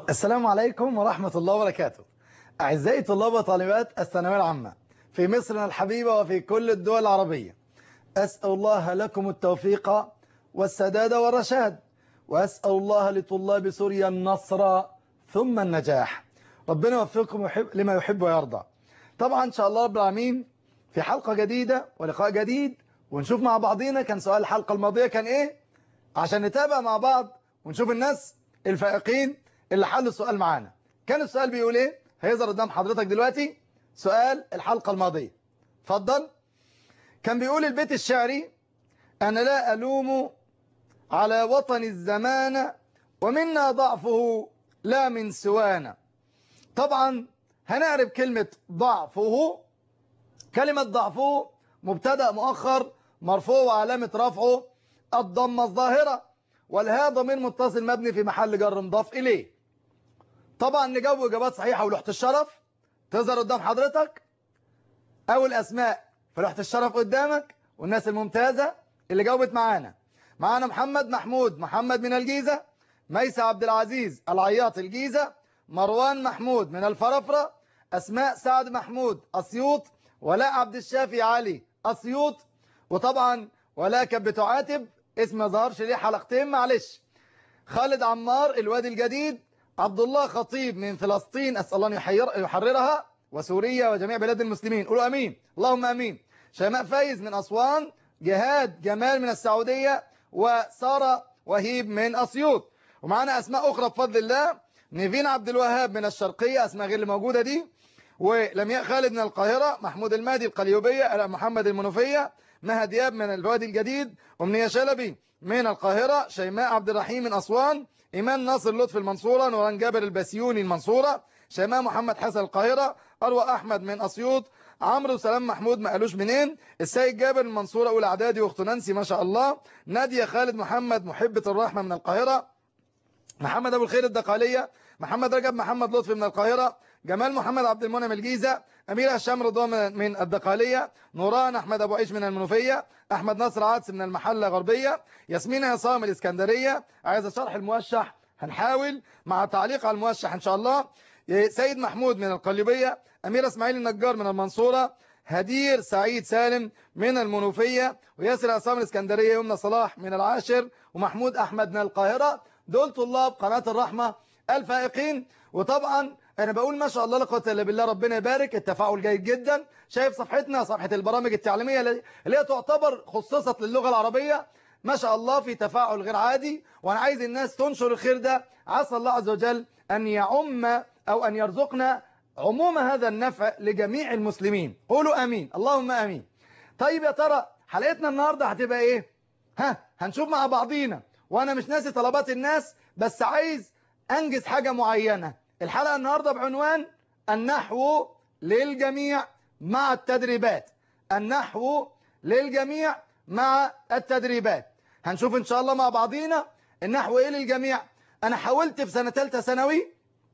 السلام عليكم ورحمة الله وبركاته أعزائي طلاب وطالبات الثانوية العامة في مصرنا الحبيبة وفي كل الدول العربية أسأل الله لكم التوفيق والسداد والرشاد وأسأل الله لطلاب سوريا النصر ثم النجاح ربنا يوفقكم ويحب لما يحب ويرضى طبعا إن شاء الله رب العالمين في حلقة جديدة ولقاء جديد ونشوف مع بعضينا كان سؤال الحلقة الماضية كان إيه عشان نتابع مع بعض ونشوف الناس الفائقين اللي حلوا السؤال معانا كان السؤال بيقول ايه هيظهر قدام حضرتك دلوقتي سؤال الحلقة الماضية اتفضل كان بيقول البيت الشعري أنا لا ألوم على وطن الزمان ومنا ضعفه لا من سوانا طبعا هنعرف كلمة ضعفه كلمة ضعفه مبتدأ مؤخر مرفوع وعلامة رفعه الضمة الظاهرة والهاء ضمير متصل مبني في محل جر مضاف إليه طبعا نجاوب إجابات صحيحة ولوحة الشرف تظهر قدام حضرتك أو الأسماء في لوحة الشرف قدامك والناس الممتازة اللي جاوبت معانا معانا محمد محمود محمد من الجيزة ميسى عبد العزيز العياط الجيزة مروان محمود من الفرفرة أسماء سعد محمود أسيوط ولاء عبد الشافي علي أسيوط وطبعا ولاء كانت بتعاتب اسم ما ظهرش ليه حلقتين معلش خالد عمار الوادي الجديد عبد الله خطيب من فلسطين أسأل الله أن يحير يحررها وسوريا وجميع بلاد المسلمين قولوا أمين اللهم أمين شيماء فايز من أسوان جهاد جمال من السعودية وسارة وهيب من أسيوط ومعنا أسماء أخرى بفضل الله نيفين عبد الوهاب من الشرقية أسماء غير اللي موجودة دي ولمياء خالد من القاهرة محمود المهدي القليوبية محمد المنوفية مها دياب من الوادي الجديد أمنية شلبي من القاهرة شيماء عبد الرحيم من أسوان إيمان ناصر لطفي المنصورة نوران جابر البسيوني المنصورة شيماء محمد حسن القاهرة أروى أحمد من أسيوط عمرو سلام محمود ما قالوش منين السيد جابر المنصورة أولى إعدادي وأخت نانسي ما شاء الله نادية خالد محمد محبة الرحمة من القاهرة محمد أبو الخير الدقالية محمد رجب محمد لطفي من القاهرة جمال محمد عبد المنعم الجيزة أمير هشام رضوان من الدقالية نوران أحمد أبو عيش من المنوفية أحمد نصر عادس من المحلة غربية ياسمين عصام الإسكندرية عايز شرح الموشح هنحاول مع تعليق على الموشح إن شاء الله سيد محمود من القليوبية أمير إسماعيل النجار من المنصورة هدير سعيد سالم من المنوفية وياسر عصام الإسكندرية يمنى صلاح من العاشر ومحمود أحمد من القاهرة دول طلاب قناة الرحمة الفائقين وطبعا انا بقول ما شاء الله لا قوه الا بالله ربنا يبارك التفاعل جيد جدا شايف صفحتنا صفحه البرامج التعليميه اللي هي تعتبر خصصت للغه العربيه ما شاء الله في تفاعل غير عادي وانا عايز الناس تنشر الخير ده عسى الله عز وجل ان يعم او ان يرزقنا عموم هذا النفع لجميع المسلمين قولوا امين اللهم امين طيب يا ترى حلقتنا النهارده هتبقى ايه ها هنشوف مع بعضينا وانا مش ناسي طلبات الناس بس عايز انجز حاجه معينه الحلقة النهاردة بعنوان النحو للجميع مع التدريبات النحو للجميع مع التدريبات هنشوف ان شاء الله مع بعضينا النحو ايه للجميع انا حاولت في سنة ثالثه ثانوي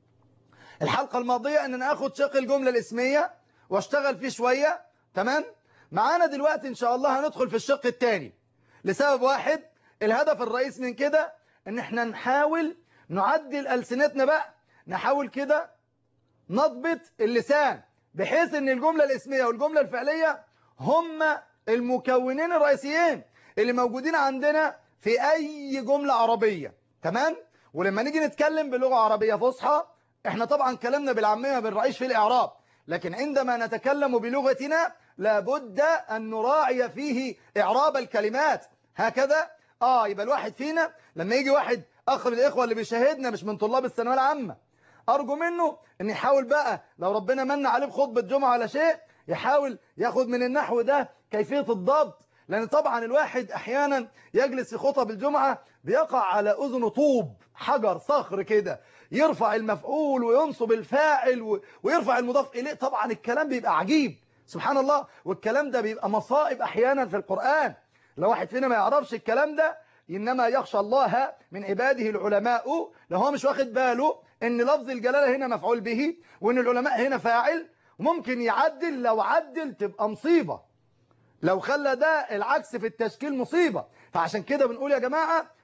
الحلقة الماضية ان انا اخد شق الجملة الاسمية واشتغل فيه شوية تمام معانا دلوقتي ان شاء الله هندخل في الشق الثاني لسبب واحد الهدف الرئيس من كده ان احنا نحاول نعدل ألسنتنا بقى نحاول كده نضبط اللسان بحيث ان الجملة الاسمية والجملة الفعلية هم المكونين الرئيسيين اللي موجودين عندنا في اي جملة عربية تمام ولما نيجي نتكلم بلغة عربية فصحى احنا طبعا كلامنا بالعامية بنراعيش في الاعراب لكن عندما نتكلم بلغتنا لابد ان نراعي فيه اعراب الكلمات هكذا اه يبقى الواحد فينا لما يجي واحد اخ من الاخوة اللي بيشاهدنا مش من طلاب الثانويه العامه أرجو منه أن يحاول بقى لو ربنا من عليه بخطبة جمعة على شيء يحاول ياخد من النحو ده كيفية الضبط لأن طبعا الواحد أحيانا يجلس في خطب الجمعة بيقع على أذنه طوب حجر صخر كده يرفع المفعول وينصب الفاعل ويرفع المضاف إليه طبعا الكلام بيبقى عجيب سبحان الله والكلام ده بيبقى مصائب أحيانا في القرآن لو واحد فينا ما يعرفش الكلام ده إنما يخشى الله من عباده العلماء لو هو مش واخد باله ان لفظ الجلالة هنا مفعول به وان العلماء هنا فاعل ممكن يعدل لو عدل تبقى مصيبة لو خلى ده العكس في التشكيل مصيبة فعشان كده بنقول يا جماعة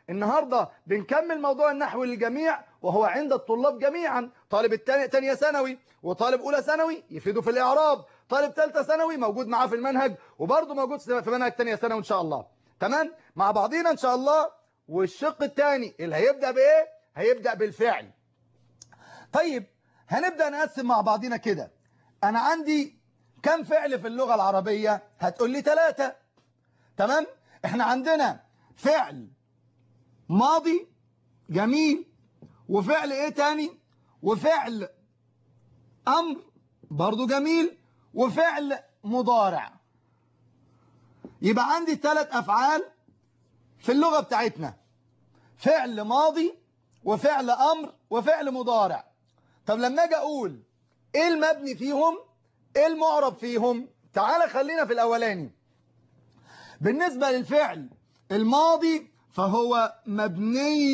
النهاردة بنكمل موضوع النحو للجميع وهو عند الطلاب جميعا طالب التانية تانية ثانوي وطالب أولى ثانوي يفيده في الإعراب طالب ثالثة ثانوي موجود معاه في المنهج وبرضه موجود في منهج تانية ثانوي إن شاء الله تمام مع بعضينا إن شاء الله والشق الثاني اللي هيبدأ بإيه هيبدأ بالفعل طيب هنبدأ نقسم مع بعضينا كده أنا عندي كم فعل في اللغة العربية هتقول لي ثلاثة تمام احنا عندنا فعل ماضي جميل وفعل ايه تاني وفعل امر برضو جميل وفعل مضارع يبقى عندي ثلاث افعال في اللغة بتاعتنا فعل ماضي وفعل امر وفعل مضارع طب لما اجي اقول ايه المبني فيهم ايه المعرب فيهم تعال خلينا في الاولاني بالنسبة للفعل الماضي فهو مبني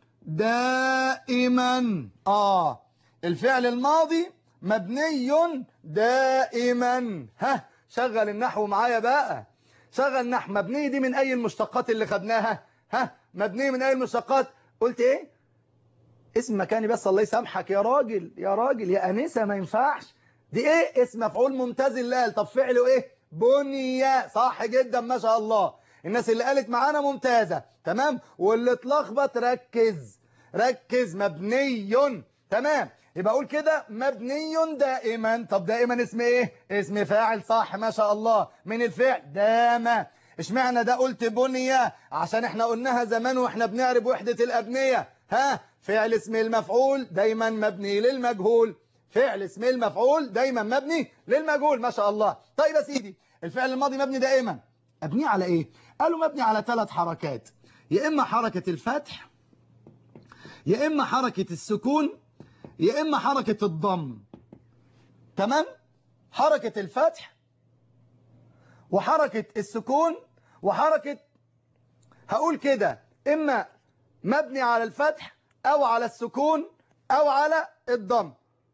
دائما آه الفعل الماضي مبني دائما ها شغل النحو معايا بقى شغل النحو مبني دي من أي المشتقات اللي خدناها ها مبني من أي المشتقات قلت إيه اسم مكاني بس الله يسامحك يا راجل يا راجل يا أنسة ما ينفعش دي إيه اسم مفعول ممتاز اللال طب فعله إيه بنية صح جدا ما شاء الله الناس اللي قالت معانا ممتازة تمام واللي اتلخبط ركز ركز مبني تمام يبقى اقول كده مبني دائما طب دائما اسم ايه اسم فاعل صح ما شاء الله من الفعل دام اشمعنى ده قلت بنية عشان احنا قلناها زمان واحنا بنعرب وحدة الابنية ها فعل اسم المفعول دايما مبني للمجهول فعل اسم المفعول دايما مبني للمجهول ما شاء الله طيب يا سيدي الفعل الماضي مبني دائما أبنيه على إيه؟ قالوا مبني على ثلاث حركات يا إما حركة الفتح يا إما حركة السكون يا إما حركة الضم تمام؟ حركة الفتح وحركة السكون وحركة هقول كده إما مبني على الفتح أو على السكون أو على الضم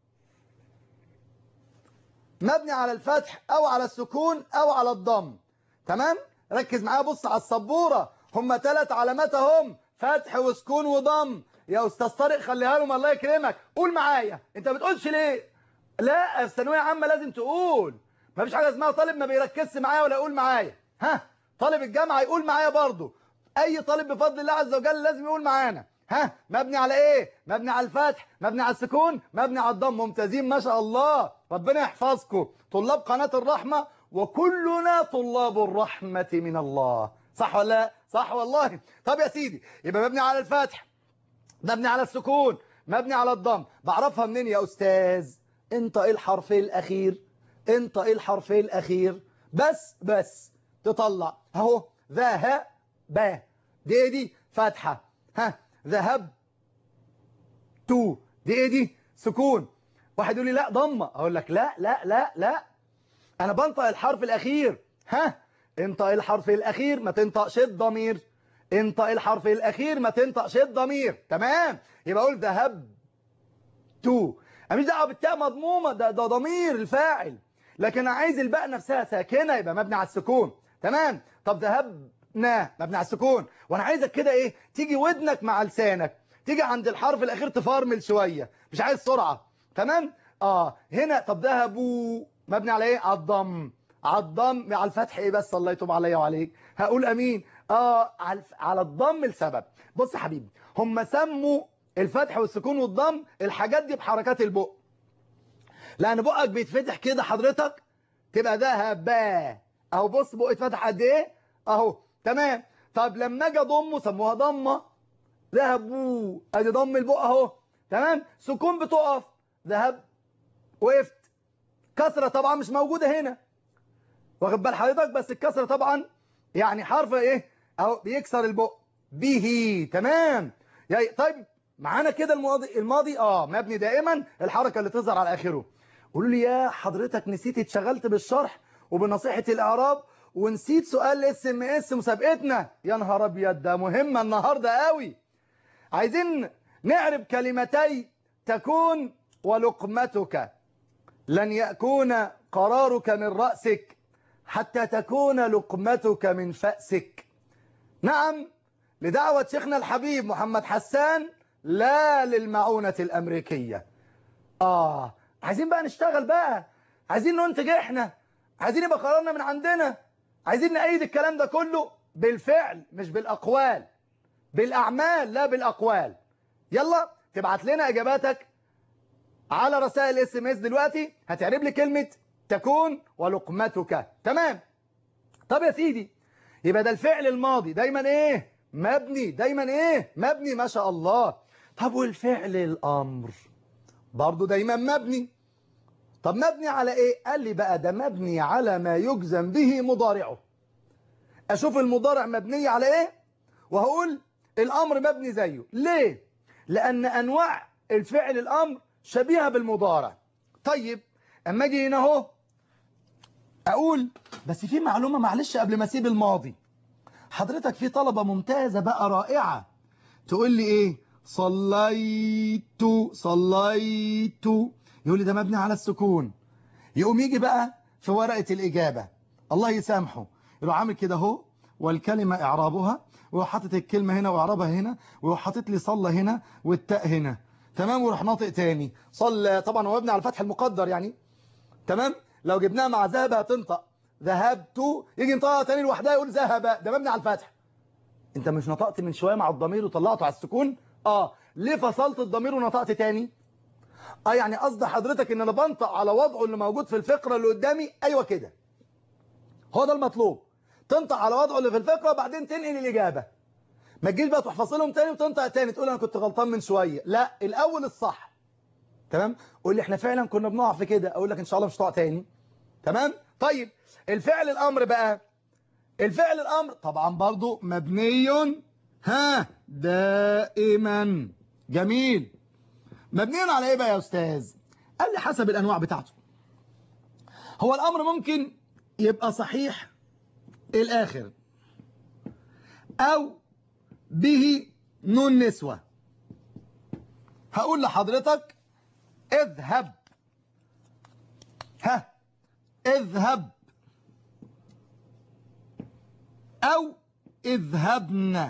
مبني على الفتح أو على السكون أو على الضم تمام ركز معايا بص على السبورة هم ثلاث علامات هم فتح وسكون وضم يا أستاذ طارق خليها لهم الله يكرمك قول معايا أنت بتقولش ليه لا الثانوية عامة لازم تقول ما فيش حاجة اسمها طالب ما بيركزش معايا ولا يقول معايا ها طالب الجامعة يقول معايا برضه أي طالب بفضل الله عز وجل لازم يقول معانا ها مبني على ايه مبني على الفتح مبني على السكون مبني على الضم ممتازين ما شاء الله ربنا يحفظكم طلاب قناة الرحمة وكلنا طلاب الرحمة من الله صح ولا لا صح والله طب يا سيدي يبقى مبني على الفتح مبني على السكون مبني على الضم بعرفها منين يا أستاذ انت ايه الحرف الأخير انت ايه الحرف الأخير بس بس تطلع اهو ذا ها با دي ايه دي فتحة ها ذهب تو دي ايه دي سكون واحد يقول لي لا ضمه اقول لك لا لا لا لا انا بنطق الحرف الاخير ها انطق الحرف الاخير ما تنطقش الضمير انطق الحرف الاخير ما تنطقش الضمير تمام يبقى اقول ذهب تو انا مش دعوه بالتاء مضمومه ده ده ضمير الفاعل لكن انا عايز الباء نفسها ساكنه يبقى مبني على السكون تمام طب ذهب نا مبني على السكون وانا عايزك كده ايه تيجي ودنك مع لسانك تيجي عند الحرف الاخير تفرمل شويه مش عايز سرعه تمام اه هنا طب ذهبوا مبني على ايه على الضم على الضم على الفتح ايه بس الله يتوب عليا وعليك هقول امين اه على على الضم لسبب بص يا حبيبي هم سموا الفتح والسكون والضم الحاجات دي بحركات البق لان بقك بيتفتح كده حضرتك تبقى ذهب اهو بص بقى اتفتح قد ايه اهو تمام طب لما اجي اضمه سموها ضمه ذهبوا ادي ضم البق اهو تمام سكون بتقف ذهب وقفت كسره طبعا مش موجوده هنا واخد بال حضرتك بس الكسره طبعا يعني حرف ايه اهو بيكسر البق به تمام يعني طيب معانا كده الماضي الماضي اه مبني دائما الحركه اللي تظهر على اخره قولوا لي يا حضرتك نسيت اتشغلت بالشرح وبنصيحه الاعراب ونسيت سؤال الاس ام اس مسابقتنا يا نهار ابيض ده مهمه النهارده قوي عايزين نعرب كلمتي تكون ولقمتك لن يكون قرارك من رأسك حتى تكون لقمتك من فأسك نعم لدعوة شيخنا الحبيب محمد حسان لا للمعونة الأمريكية آه عايزين بقى نشتغل بقى عايزين ننتج إحنا عايزين يبقى قرارنا من عندنا عايزين نأيد الكلام ده كله بالفعل مش بالأقوال بالأعمال لا بالأقوال يلا تبعت لنا إجاباتك على رسائل اس ام اس دلوقتي هتعرب لي كلمة تكون ولقمتك تمام طب يا سيدي يبقى ده الفعل الماضي دايما ايه مبني دايما ايه مبني ما شاء الله طب والفعل الامر برضو دايما مبني طب مبني على ايه قال لي بقى ده مبني على ما يجزم به مضارعه اشوف المضارع مبني على ايه وهقول الامر مبني زيه ليه لان انواع الفعل الامر شبيهه بالمضارع طيب اما اجي هنا اهو اقول بس في معلومه معلش قبل ما اسيب الماضي حضرتك في طلبه ممتازه بقى رائعه تقول لي ايه صليت صليت يقول لي ده مبني على السكون يقوم يجي بقى في ورقه الاجابه الله يسامحه يروح عامل كده اهو والكلمه اعرابها ويروح حاطط الكلمه هنا واعرابها هنا ويروح حاطط لي صلى هنا والتاء هنا تمام ويروح ناطق تاني صلى طبعا هو مبني على الفتح المقدر يعني تمام لو جبناها مع ذهب هتنطق ذهبت يجي ينطقها تاني لوحدها يقول ذهب ده مبني على الفتح انت مش نطقت من شويه مع الضمير وطلعته على السكون اه ليه فصلت الضمير ونطقت تاني اه يعني قصد حضرتك ان انا بنطق على وضعه اللي موجود في الفقره اللي قدامي ايوه كده هو ده المطلوب تنطق على وضعه اللي في الفقره وبعدين تنقل الاجابه ما تجيش بقى تروح فاصلهم تاني وتنطق تاني تقول انا كنت غلطان من شويه لا الاول الصح تمام قول لي احنا فعلا كنا بنقع في كده اقول لك ان شاء الله مش هتقع تاني تمام طيب الفعل الامر بقى الفعل الامر طبعا برضو مبني ها دائما جميل مبني على ايه بقى يا استاذ قال لي حسب الانواع بتاعته هو الامر ممكن يبقى صحيح الاخر او به نون نسوة هقول لحضرتك اذهب ها اذهب او اذهبن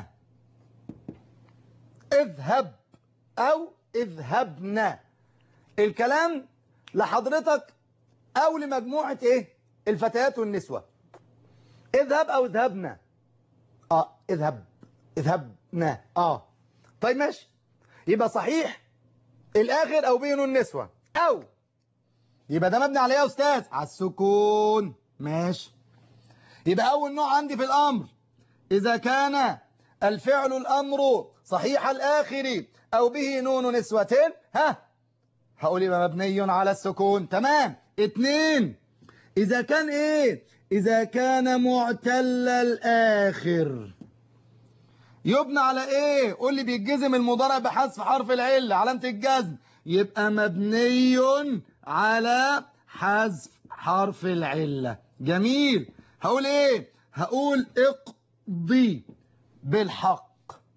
اذهب او اذهبن الكلام لحضرتك او لمجموعة ايه الفتيات والنسوة اذهب او اذهبنا اه اذهب اذهبنا اه طيب ماشي يبقى صحيح الاخر او بينه النسوة او يبقى ده مبني على ايه يا استاذ على السكون ماشي يبقى اول نوع عندي في الامر اذا كان الفعل الامر صحيح الاخر او به نون نسوة ها هقول يبقى مبني على السكون تمام اتنين اذا كان ايه اذا كان معتل الاخر يبنى على ايه قول لي بيتجزم المضارع بحذف حرف العله علامه الجزم يبقى مبني على حذف حرف العله جميل هقول ايه هقول اقضي بالحق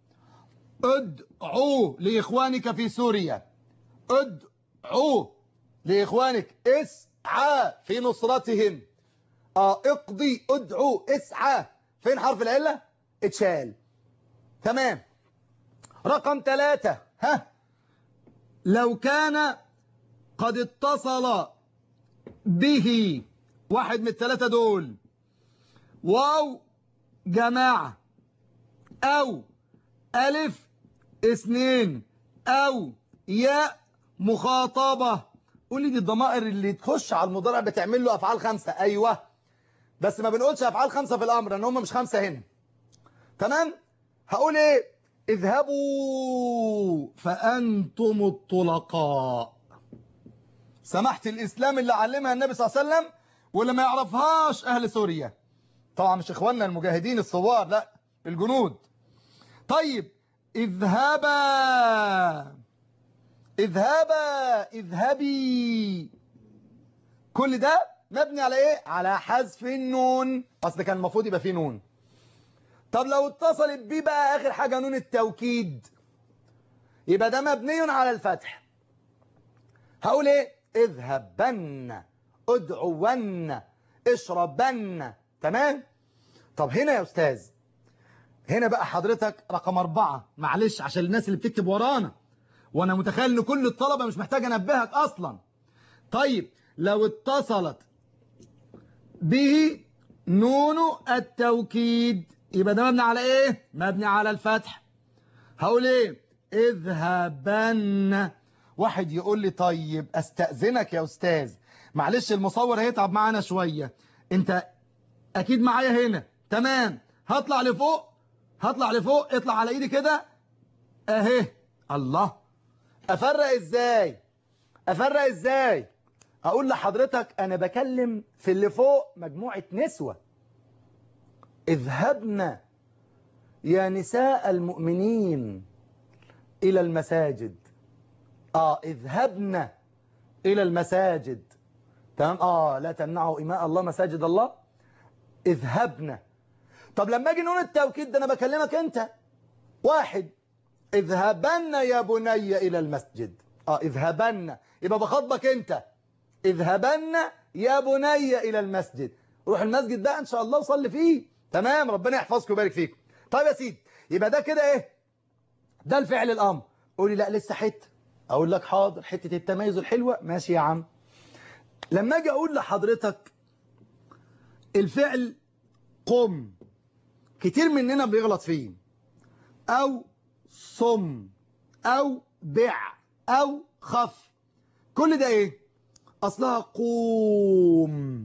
ادعو لاخوانك في سوريا ادعو لاخوانك اسعى في نصرتهم اه اقضي ادعو اسعى فين حرف العله اتشال تمام رقم ثلاثة ها لو كان قد اتصل به واحد من الثلاثة دول واو جماعة أو ألف اثنين أو ياء مخاطبة قول لي دي الضمائر اللي تخش على المضارع بتعمل له أفعال خمسة أيوة بس ما بنقولش أفعال خمسة في الأمر لأن هم مش خمسة هنا تمام هقول ايه اذهبوا فأنتم الطلقاء سمحت الإسلام اللي علمها النبي صلى الله عليه وسلم واللي ما يعرفهاش أهل سوريا طبعا مش إخواننا المجاهدين الثوار لا الجنود طيب اذهبا اذهبا اذهبي كل ده مبني على ايه على حذف النون اصل كان المفروض يبقى فيه نون طب لو اتصلت بيه بقى آخر حاجة نون التوكيد يبقى ده مبني على الفتح هقول ايه اذهبن ادعون اشربن تمام طب هنا يا أستاذ هنا بقى حضرتك رقم أربعة معلش عشان الناس اللي بتكتب ورانا وأنا متخيل إن كل الطلبة مش محتاج أنبهك أصلا طيب لو اتصلت به نون التوكيد يبقى ده مبني على ايه مبني على الفتح هقول ايه اذهبن واحد يقول لي طيب استأذنك يا استاذ معلش المصور هيتعب معانا شوية انت اكيد معايا هنا تمام هطلع لفوق هطلع لفوق اطلع على ايدي كده اهي الله افرق ازاي افرق ازاي اقول لحضرتك انا بكلم في اللي فوق مجموعة نسوة اذهبن يا نساء المؤمنين الى المساجد اه اذهبن الى المساجد تمام اه لا تمنعوا اماء الله مساجد الله اذهبن طب لما اجي نقول التوكيد ده انا بكلمك انت واحد اذهبن يا بني الى المسجد اه اذهبن يبقى بخاطبك انت اذهبن يا بني الى المسجد روح المسجد بقى ان شاء الله وصلي فيه تمام ربنا يحفظكم ويبارك فيكم طيب يا سيدي يبقى ده كده ايه ده الفعل الامر قولي لا لسه حته اقول لك حاضر حته التميز الحلوه ماشي يا عم لما اجي اقول لحضرتك الفعل قم كتير مننا بيغلط فيه او صم او بع او خف كل ده ايه اصلها قوم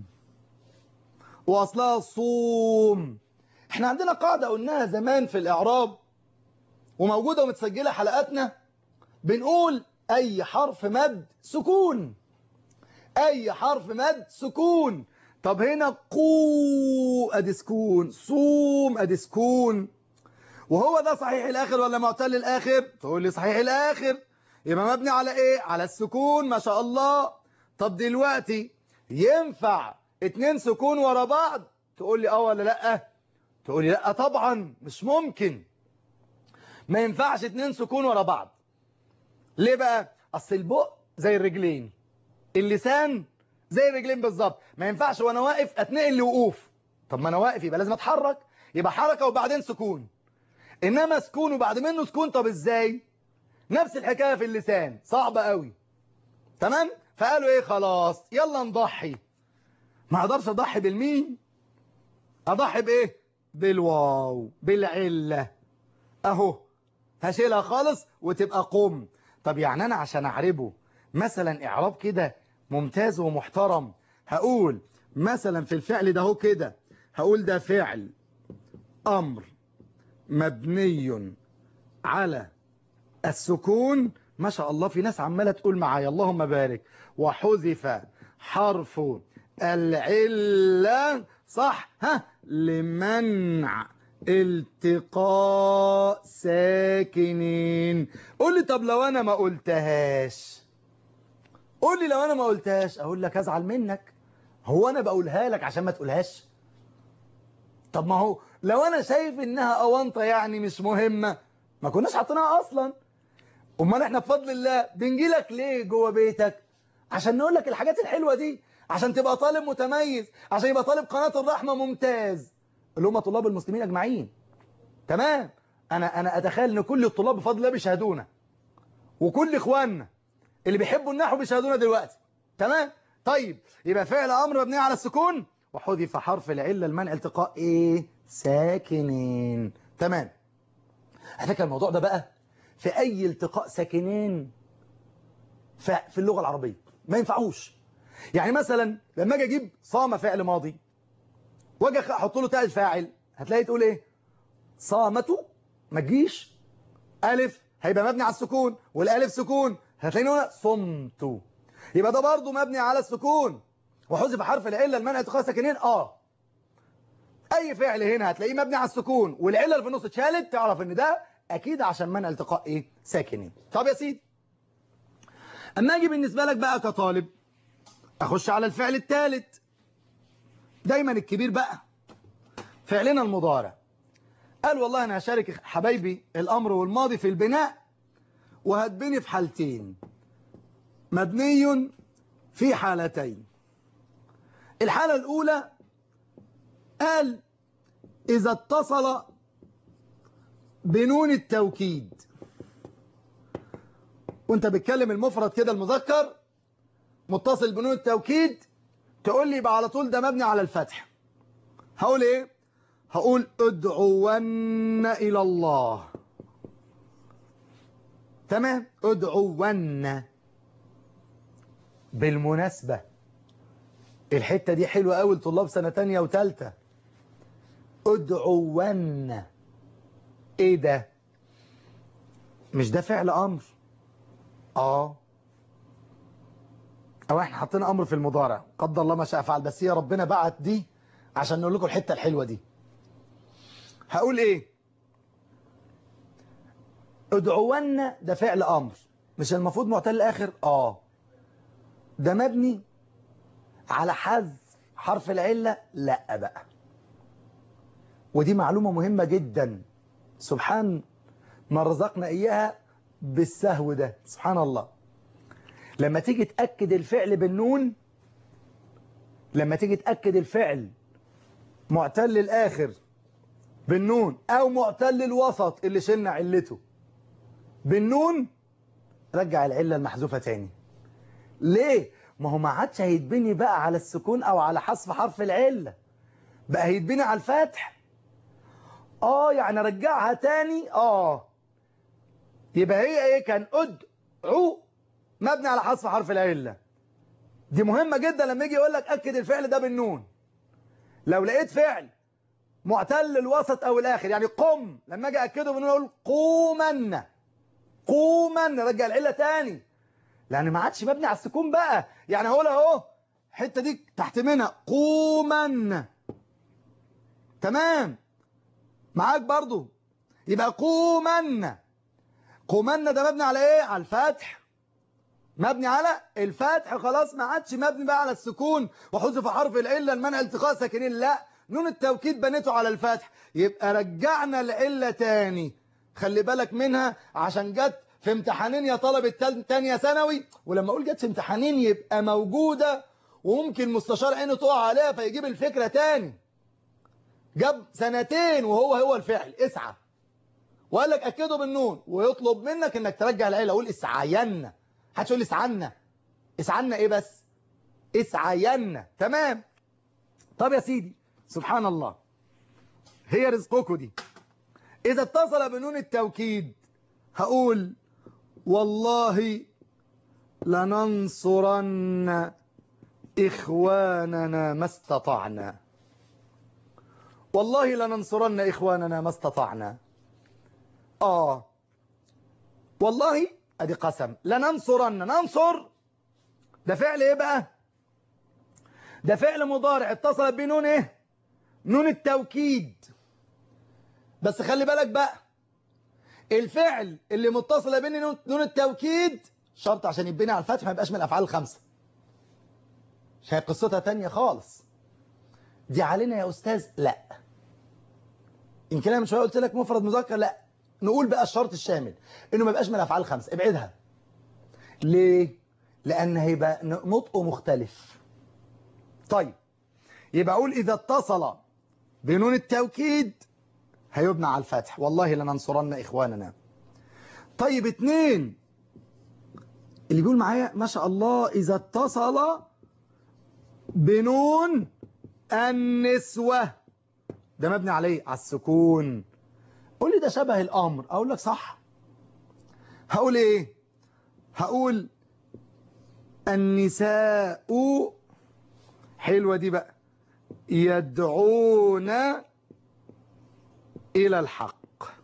واصلها صوم احنا عندنا قاعدة قلناها زمان في الاعراب وموجودة ومتسجلة حلقاتنا بنقول اي حرف مد سكون اي حرف مد سكون طب هنا قو ادي سكون صوم ادي سكون وهو ده صحيح الاخر ولا معتل الاخر تقول لي صحيح الاخر يبقى مبني على ايه على السكون ما شاء الله طب دلوقتي ينفع اتنين سكون ورا بعض تقول لي اه ولا لا تقول لي لا طبعا مش ممكن ما ينفعش اتنين سكون ورا بعض ليه بقى اصل البق زي الرجلين اللسان زي الرجلين بالظبط ما ينفعش وانا واقف اتنقل لوقوف طب ما انا واقف يبقى لازم اتحرك يبقى حركه وبعدين سكون انما سكون وبعد منه سكون طب ازاي نفس الحكايه في اللسان صعبه قوي تمام فقالوا ايه خلاص يلا نضحي ما اقدرش اضحي بالمين اضحي بايه بالواو بالعله اهو هشيلها خالص وتبقى قم طب يعني انا عشان اعربه مثلا اعراب كده ممتاز ومحترم هقول مثلا في الفعل ده هو كده هقول ده فعل امر مبني على السكون ما شاء الله في ناس عمالة تقول معايا اللهم بارك وحذف حرف العلة صح ها لمنع التقاء ساكنين قول لي طب لو انا ما قلتهاش قول لي لو انا ما قلتهاش اقول لك ازعل منك هو انا بقولها لك عشان ما تقولهاش طب ما هو لو انا شايف انها اونطه يعني مش مهمه ما كناش حاطينها اصلا امال احنا بفضل الله بنجي لك ليه جوه بيتك عشان نقول لك الحاجات الحلوه دي عشان تبقى طالب متميز عشان يبقى طالب قناه الرحمه ممتاز اللي هم طلاب المسلمين اجمعين تمام انا انا اتخيل ان كل الطلاب بفضل الله بيشهدونا وكل اخواننا اللي بيحبوا النحو بيشهدونا دلوقتي تمام طيب يبقى فعل امر مبني على السكون وحذف حرف العله المنع التقاء ايه ساكنين تمام على فكره الموضوع ده بقى في اي التقاء ساكنين في اللغه العربيه ما ينفعوش يعني مثلا لما اجي اجيب صام فعل ماضي واجي احط له تاء الفاعل هتلاقي تقول ايه صامته ما تجيش الف هيبقى مبني على السكون والالف سكون هتلاقيني هنا صمت يبقى ده برضه مبني على السكون وحذف حرف العله المنع التقاء ساكنين اه اي فعل هنا هتلاقيه مبني على السكون والعله اللي في النص اتشالت تعرف ان ده اكيد عشان منع التقاء ايه ساكنين طب يا سيدي اما اجي بالنسبه لك بقى كطالب اخش على الفعل الثالث دايما الكبير بقى فعلنا المضارع قال والله انا هشارك حبايبي الامر والماضي في البناء وهتبني في حالتين مبني في حالتين الحالة الأولى قال إذا اتصل بنون التوكيد وانت بتكلم المفرد كده المذكر متصل بنون التوكيد تقول لي يبقى على طول ده مبني على الفتح هقول ايه هقول ادعون الى الله تمام ادعون بالمناسبة الحتة دي حلوة قوي لطلاب سنة تانية وتالتة ادعون ايه ده مش ده فعل امر اه او احنا حاطين امر في المضارع قدر الله ما شاء فعل بس هي ربنا بعت دي عشان نقول لكم الحته الحلوه دي هقول ايه ادعون ده فعل امر مش المفروض معتل الاخر اه ده مبني على حذف حرف العله لا بقى ودي معلومه مهمه جدا سبحان ما رزقنا اياها بالسهو ده سبحان الله لما تيجي تأكد الفعل بالنون لما تيجي تأكد الفعل معتل الآخر بالنون أو معتل الوسط اللي شلنا علته بالنون رجع العلة المحذوفة تاني ليه؟ ما هو ما عادش هيتبني بقى على السكون أو على حذف حرف العلة بقى هيتبني على الفتح آه يعني رجعها تاني آه يبقى هي إيه كان أدعو مبني على حذف حرف العلة دي مهمة جدا لما يجي يقول لك أكد الفعل ده بالنون لو لقيت فعل معتل الوسط أو الآخر يعني قم لما أجي أكده بالنون أقول قومن قومن رجع العلة تاني لأن ما عادش مبني على السكون بقى يعني هقول أهو الحتة دي تحت منها قومن تمام معاك برضو يبقى قومن قومن ده مبني على ايه على الفتح مبني على الفتح خلاص ما عادش مبني بقى على السكون وحذف حرف العله المنع التقاء ساكنين لا نون التوكيد بنيته على الفتح يبقى رجعنا العله تاني خلي بالك منها عشان جت في امتحانين يا طلبة تانية ثانوي ولما اقول جت في امتحانين يبقى موجودة وممكن مستشار عينه تقع عليها فيجيب الفكرة تاني جاب سنتين وهو هو الفعل اسعى وقال لك اكده بالنون ويطلب منك انك ترجع العيله قول اسعين هتقول لي اسعنا اسعنا ايه بس اسعينا تمام طب يا سيدي سبحان الله هي رزقكم دي اذا اتصل بنون التوكيد هقول والله لننصرن إخواننا ما استطعنا والله لننصرن إخواننا ما استطعنا آه والله أدي قسم لننصرن ننصر ده فعل إيه بقى ده فعل مضارع اتصل بنون إيه نون التوكيد بس خلي بالك بقى الفعل اللي متصل بين نون التوكيد شرط عشان يبني على الفتح ما يبقاش من الافعال الخمسه شايف قصتها تانية خالص دي علينا يا استاذ لا يمكن انا من شويه قلت لك مفرد مذكر لا نقول بقى الشرط الشامل انه ما يبقاش من الافعال الخمسه ابعدها ليه لان هيبقى نطقه مختلف طيب يبقى اقول اذا اتصل بنون التوكيد هيبنى على الفتح والله لننصرن إخواننا طيب اتنين اللي بيقول معايا ما شاء الله إذا اتصل بنون النسوة ده مبني عليه على السكون قول لي ده شبه الأمر أقول لك صح هقول إيه هقول النساء حلوة دي بقى يدعون إلى الحق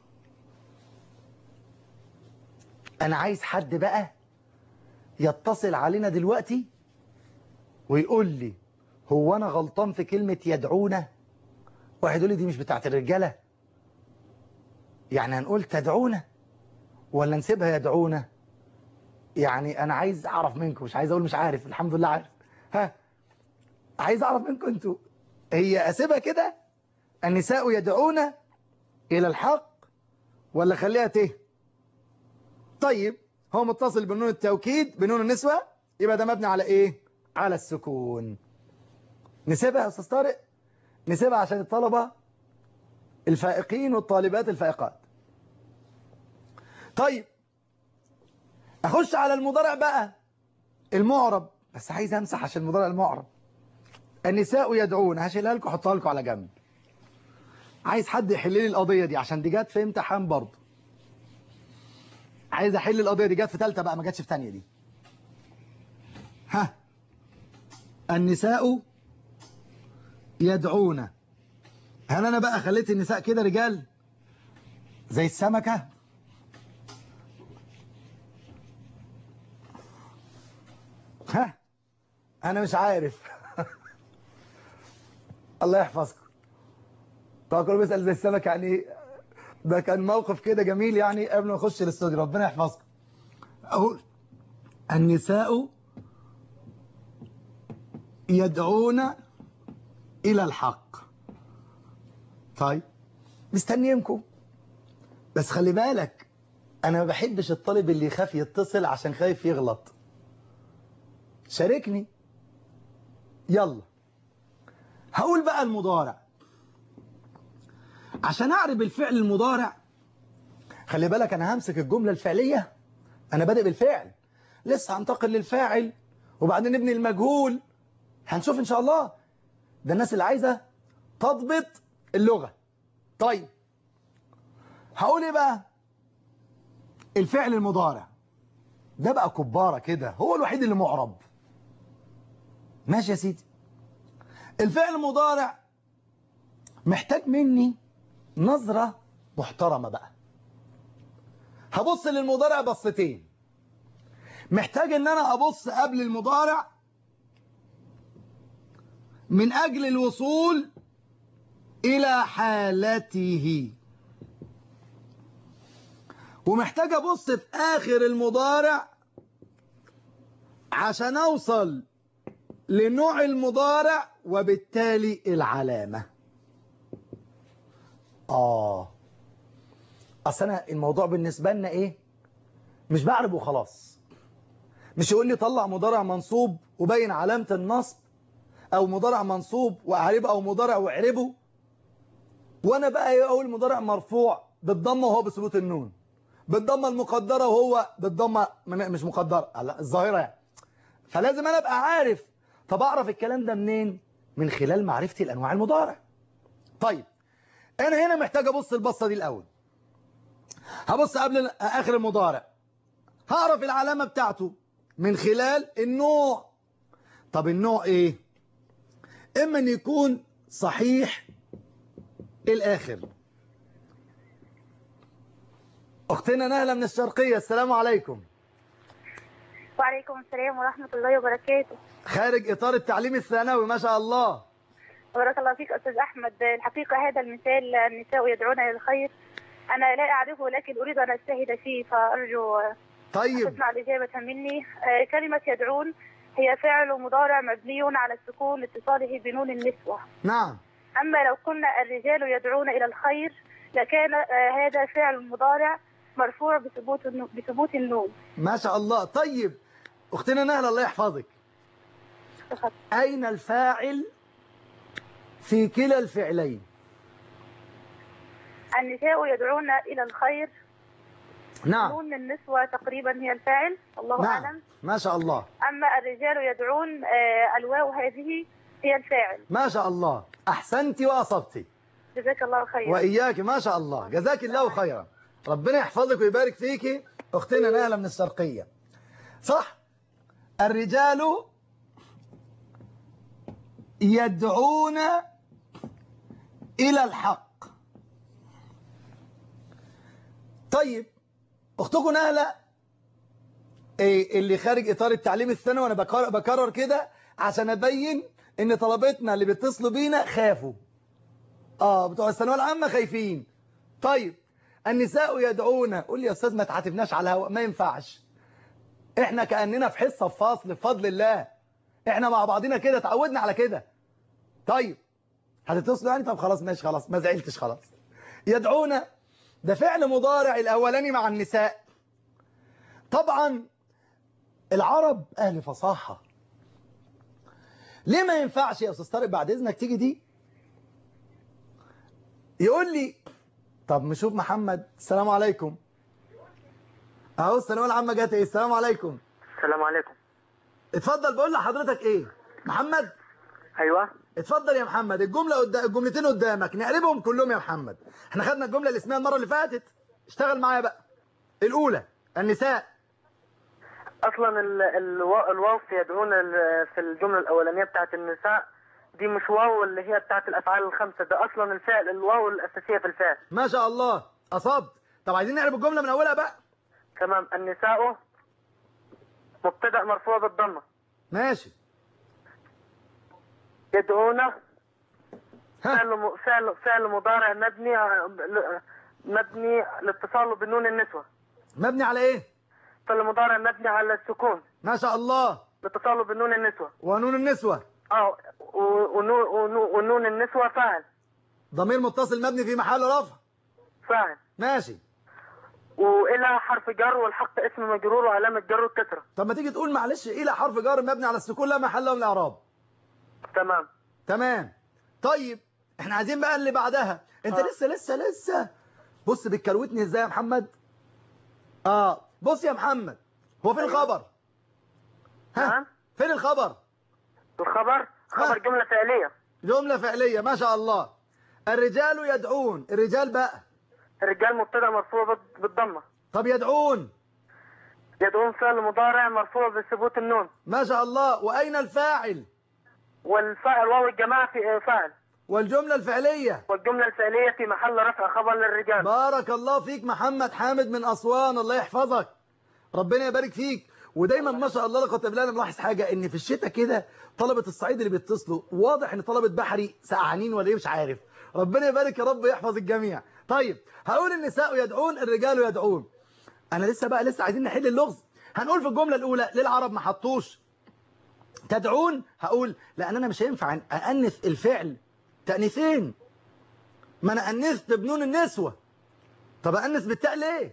أنا عايز حد بقى يتصل علينا دلوقتي ويقول لي هو أنا غلطان في كلمة يدعونا واحد يقول لي دي مش بتاعت الرجالة يعني هنقول تدعونا ولا نسيبها يدعونا يعني أنا عايز أعرف منكم مش عايز أقول مش عارف الحمد لله عارف ها عايز أعرف منكم أنتوا هي أسيبها كده النساء يدعون إلى الحق ولا خليها ته طيب هو متصل بنون التوكيد بنون النسوة يبقى ده مبني على إيه على السكون نسيبها يا أستاذ طارق نسيبها عشان الطلبة الفائقين والطالبات الفائقات طيب اخش على المضارع بقى المعرب بس عايز امسح عشان المضارع المعرب النساء يدعون هشيلها لكم احطها لكم على جنب عايز حد يحل لي القضيه دي عشان دي جت في امتحان برضه عايز احل القضيه دي جت في ثالثه بقى ما جاتش في ثانيه دي ها النساء يدعون هل انا بقى خليت النساء كده رجال زي السمكه ها انا مش عارف الله يحفظكم طبعا كله بيسال زي السمك يعني ايه ده كان موقف كده جميل يعني قبل ما نخش الاستوديو ربنا يحفظكم اقول النساء يدعون الى الحق طيب مستنيينكم بس خلي بالك انا ما بحبش الطالب اللي يخاف يتصل عشان خايف يغلط شاركني يلا هقول بقى المضارع عشان اعرف الفعل المضارع خلي بالك انا همسك الجملة الفعلية انا بادئ بالفعل لسه هنتقل للفاعل وبعدين نبني المجهول هنشوف ان شاء الله ده الناس اللي عايزة تضبط اللغة طيب هقول ايه بقى الفعل المضارع ده بقى كبارة كده هو الوحيد اللي معرب ماشي يا سيدي الفعل المضارع محتاج مني نظرة محترمة بقى هبص للمضارع بصتين محتاج ان انا ابص قبل المضارع من اجل الوصول الى حالته ومحتاج ابص في اخر المضارع عشان اوصل لنوع المضارع وبالتالي العلامة آه أصل أنا الموضوع بالنسبة لنا إيه مش بعرف وخلاص مش يقول لي طلع مضارع منصوب وبين علامة النصب أو مضارع منصوب وأعربه أو مضارع وأعربه وأنا بقى أقول مضارع مرفوع بالضمة وهو بثبوت النون بالضمة المقدرة وهو بالضمة مش مقدرة الظاهرة يعني فلازم أنا أبقى عارف طب أعرف الكلام ده منين من خلال معرفتي الأنواع المضارع طيب أنا هنا محتاج أبص البصة دي الأول هبص قبل آخر المضارع هعرف العلامة بتاعته من خلال النوع طب النوع إيه إما أن يكون صحيح الآخر أختنا نهلة من الشرقية السلام عليكم وعليكم السلام ورحمة الله وبركاته خارج إطار التعليم الثانوي ما شاء الله بارك الله فيك أستاذ أحمد الحقيقة هذا المثال النساء يدعون إلى الخير أنا لا أعرفه لكن أريد أن أجتهد فيه فأرجو طيب تسمع الإجابة مني كلمة يدعون هي فعل مضارع مبني على السكون لاتصاله بنون النسوة نعم أما لو قلنا الرجال يدعون إلى الخير لكان هذا فعل مضارع مرفوع بثبوت بثبوت النون ما شاء الله طيب أختنا نهلة الله يحفظك أين الفاعل في كلا الفعلين النساء يدعون إلى الخير نعم نون النسوة تقريبا هي الفاعل الله نعم أعلم ما شاء الله أما الرجال يدعون آه، الواو هذه هي الفاعل ما شاء الله أحسنت وأصبت جزاك الله خير وإياك ما شاء الله جزاك الله خيرا ربنا يحفظك ويبارك فيك أختنا نهلة من الشرقية صح الرجال يدعون إلى الحق طيب أختكم نهلة إيه اللي خارج إطار التعليم الثانوي وأنا بكرر, بكرر كده عشان أبين إن طلبتنا اللي بيتصلوا بينا خافوا آه بتوع الثانوية العامة خايفين طيب النساء يدعون قول لي يا أستاذ ما تعاتبناش على الهواء ما ينفعش إحنا كأننا في حصة في فاصل بفضل الله إحنا مع بعضنا كده اتعودنا على كده طيب هتتصلوا يعني طب خلاص ماشي خلاص ما زعلتش خلاص يدعون ده فعل مضارع الأولاني مع النساء طبعا العرب أهل فصاحة ليه ما ينفعش يا أستاذ طارق بعد إذنك تيجي دي يقول لي طب نشوف محمد السلام عليكم اهو الثانويه العامه جت ايه السلام عليكم السلام عليكم اتفضل بقول لحضرتك ايه محمد ايوه اتفضل يا محمد الجمله قدام الجملتين قدامك نقلبهم كلهم يا محمد احنا خدنا الجمله اللي اسمها المره اللي فاتت اشتغل معايا بقى الاولى النساء اصلا ال- الوا- الواو في يدعون ال- في الجمله الاولانيه بتاعت النساء دي مش واو اللي هي بتاعت الافعال الخمسه ده اصلا الفعل الواو الاساسيه في الفعل ما شاء الله اصبت طب عايزين نقلب الجمله من اولها بقى تمام النساء مبتدا مرفوع بالضمه ماشي يدعون ها فعل م- فعل فعل مضارع مبني ع- ل- مبني لاتصاله بنون النسوه مبني على ايه فعل مضارع مبني على السكون ما شاء الله لاتصاله بنون النسوه ونون النسوه اه و- ونون ونون- ونون النسوه فاعل ضمير متصل مبني في محل رفع فاعل ماشي والى حرف جر والحق اسم مجرور وعلامه جر الكسره طب ما تيجي تقول معلش الى حرف جار مبني على السكون لا محل له من الاعراب تمام تمام طيب احنا عايزين بقى اللي بعدها انت آه. لسه لسه لسه بص بتكروتني ازاي يا محمد اه بص يا محمد هو فين أيوة. الخبر ها نعم فين الخبر الخبر خبر جمله فعليه جملة فعلية ما شاء الله الرجال يدعون الرجال بقى الرجال مبتدا مرفوع بال- بالضمه طب يدعون يدعون فعل مضارع مرفوع بثبوت النون ما شاء الله وأين الفاعل والفاعل واو الجماعه في فاعل والجملة الفعلية والجمله الفعليه في محل رفع خبر للرجال بارك الله فيك محمد حامد من أسوان الله يحفظك ربنا يبارك فيك ودايما ما شاء الله لا قوه الا بالله انا ملاحظ حاجه ان في الشتاء كده طلبه الصعيد اللي بيتصلوا واضح ان طلبه بحري سقعانين ولا ايه مش عارف ربنا يبارك يا رب يحفظ الجميع طيب هقول النساء يدعون الرجال يدعون انا لسه بقى لسه عايزين نحل اللغز هنقول في الجمله الاولى للعرب ما حطوش تدعون هقول لان انا مش هينفع انث الفعل تانيثين ما انا انثت بنون النسوه طب انث بالتاء ليه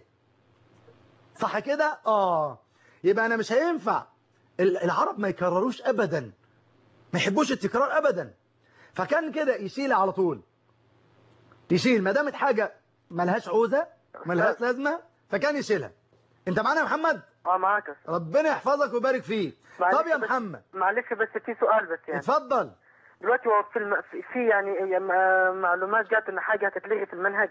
صح كده اه يبقى انا مش هينفع ال- العرب ما يكرروش ابدا ما يحبوش التكرار ابدا فكان كده يشيل على طول يشيل ما دامت حاجه ملهاش عوزه ملهاش لازمه فكان يشيلها انت معانا يا محمد اه معاك ربنا يحفظك ويبارك فيك معلش طب يا بس- محمد معلش بس في سؤال بس يعني اتفضل دلوقتي هو في, الم... في- في يعني م- معلومات جات ان حاجه هتتلغي في المنهج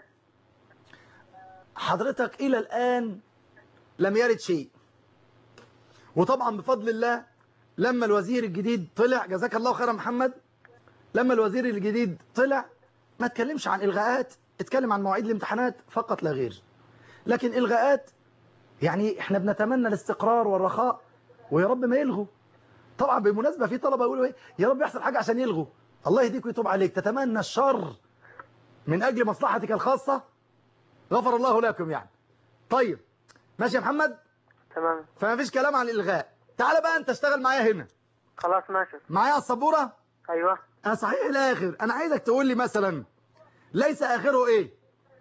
حضرتك إلى الآن لم يرد شيء وطبعا بفضل الله لما الوزير الجديد طلع جزاك الله خيرا محمد لما الوزير الجديد طلع ما اتكلمش عن إلغاءات اتكلم عن مواعيد الامتحانات فقط لا غير لكن إلغاءات يعني احنا بنتمنى الاستقرار والرخاء ويا رب ما يلغوا طبعا بالمناسبة في طلبة يقولوا ايه يا رب يحصل حاجة عشان يلغوا الله يهديك ويتوب عليك تتمنى الشر من أجل مصلحتك الخاصة غفر الله لكم يعني طيب ماشي يا محمد تمام فما فيش كلام عن الإلغاء تعال بقى انت اشتغل معايا هنا خلاص ماشي معايا على السبورة ايوه انا صحيح الاخر انا عايزك تقول لي مثلا ليس اخره ايه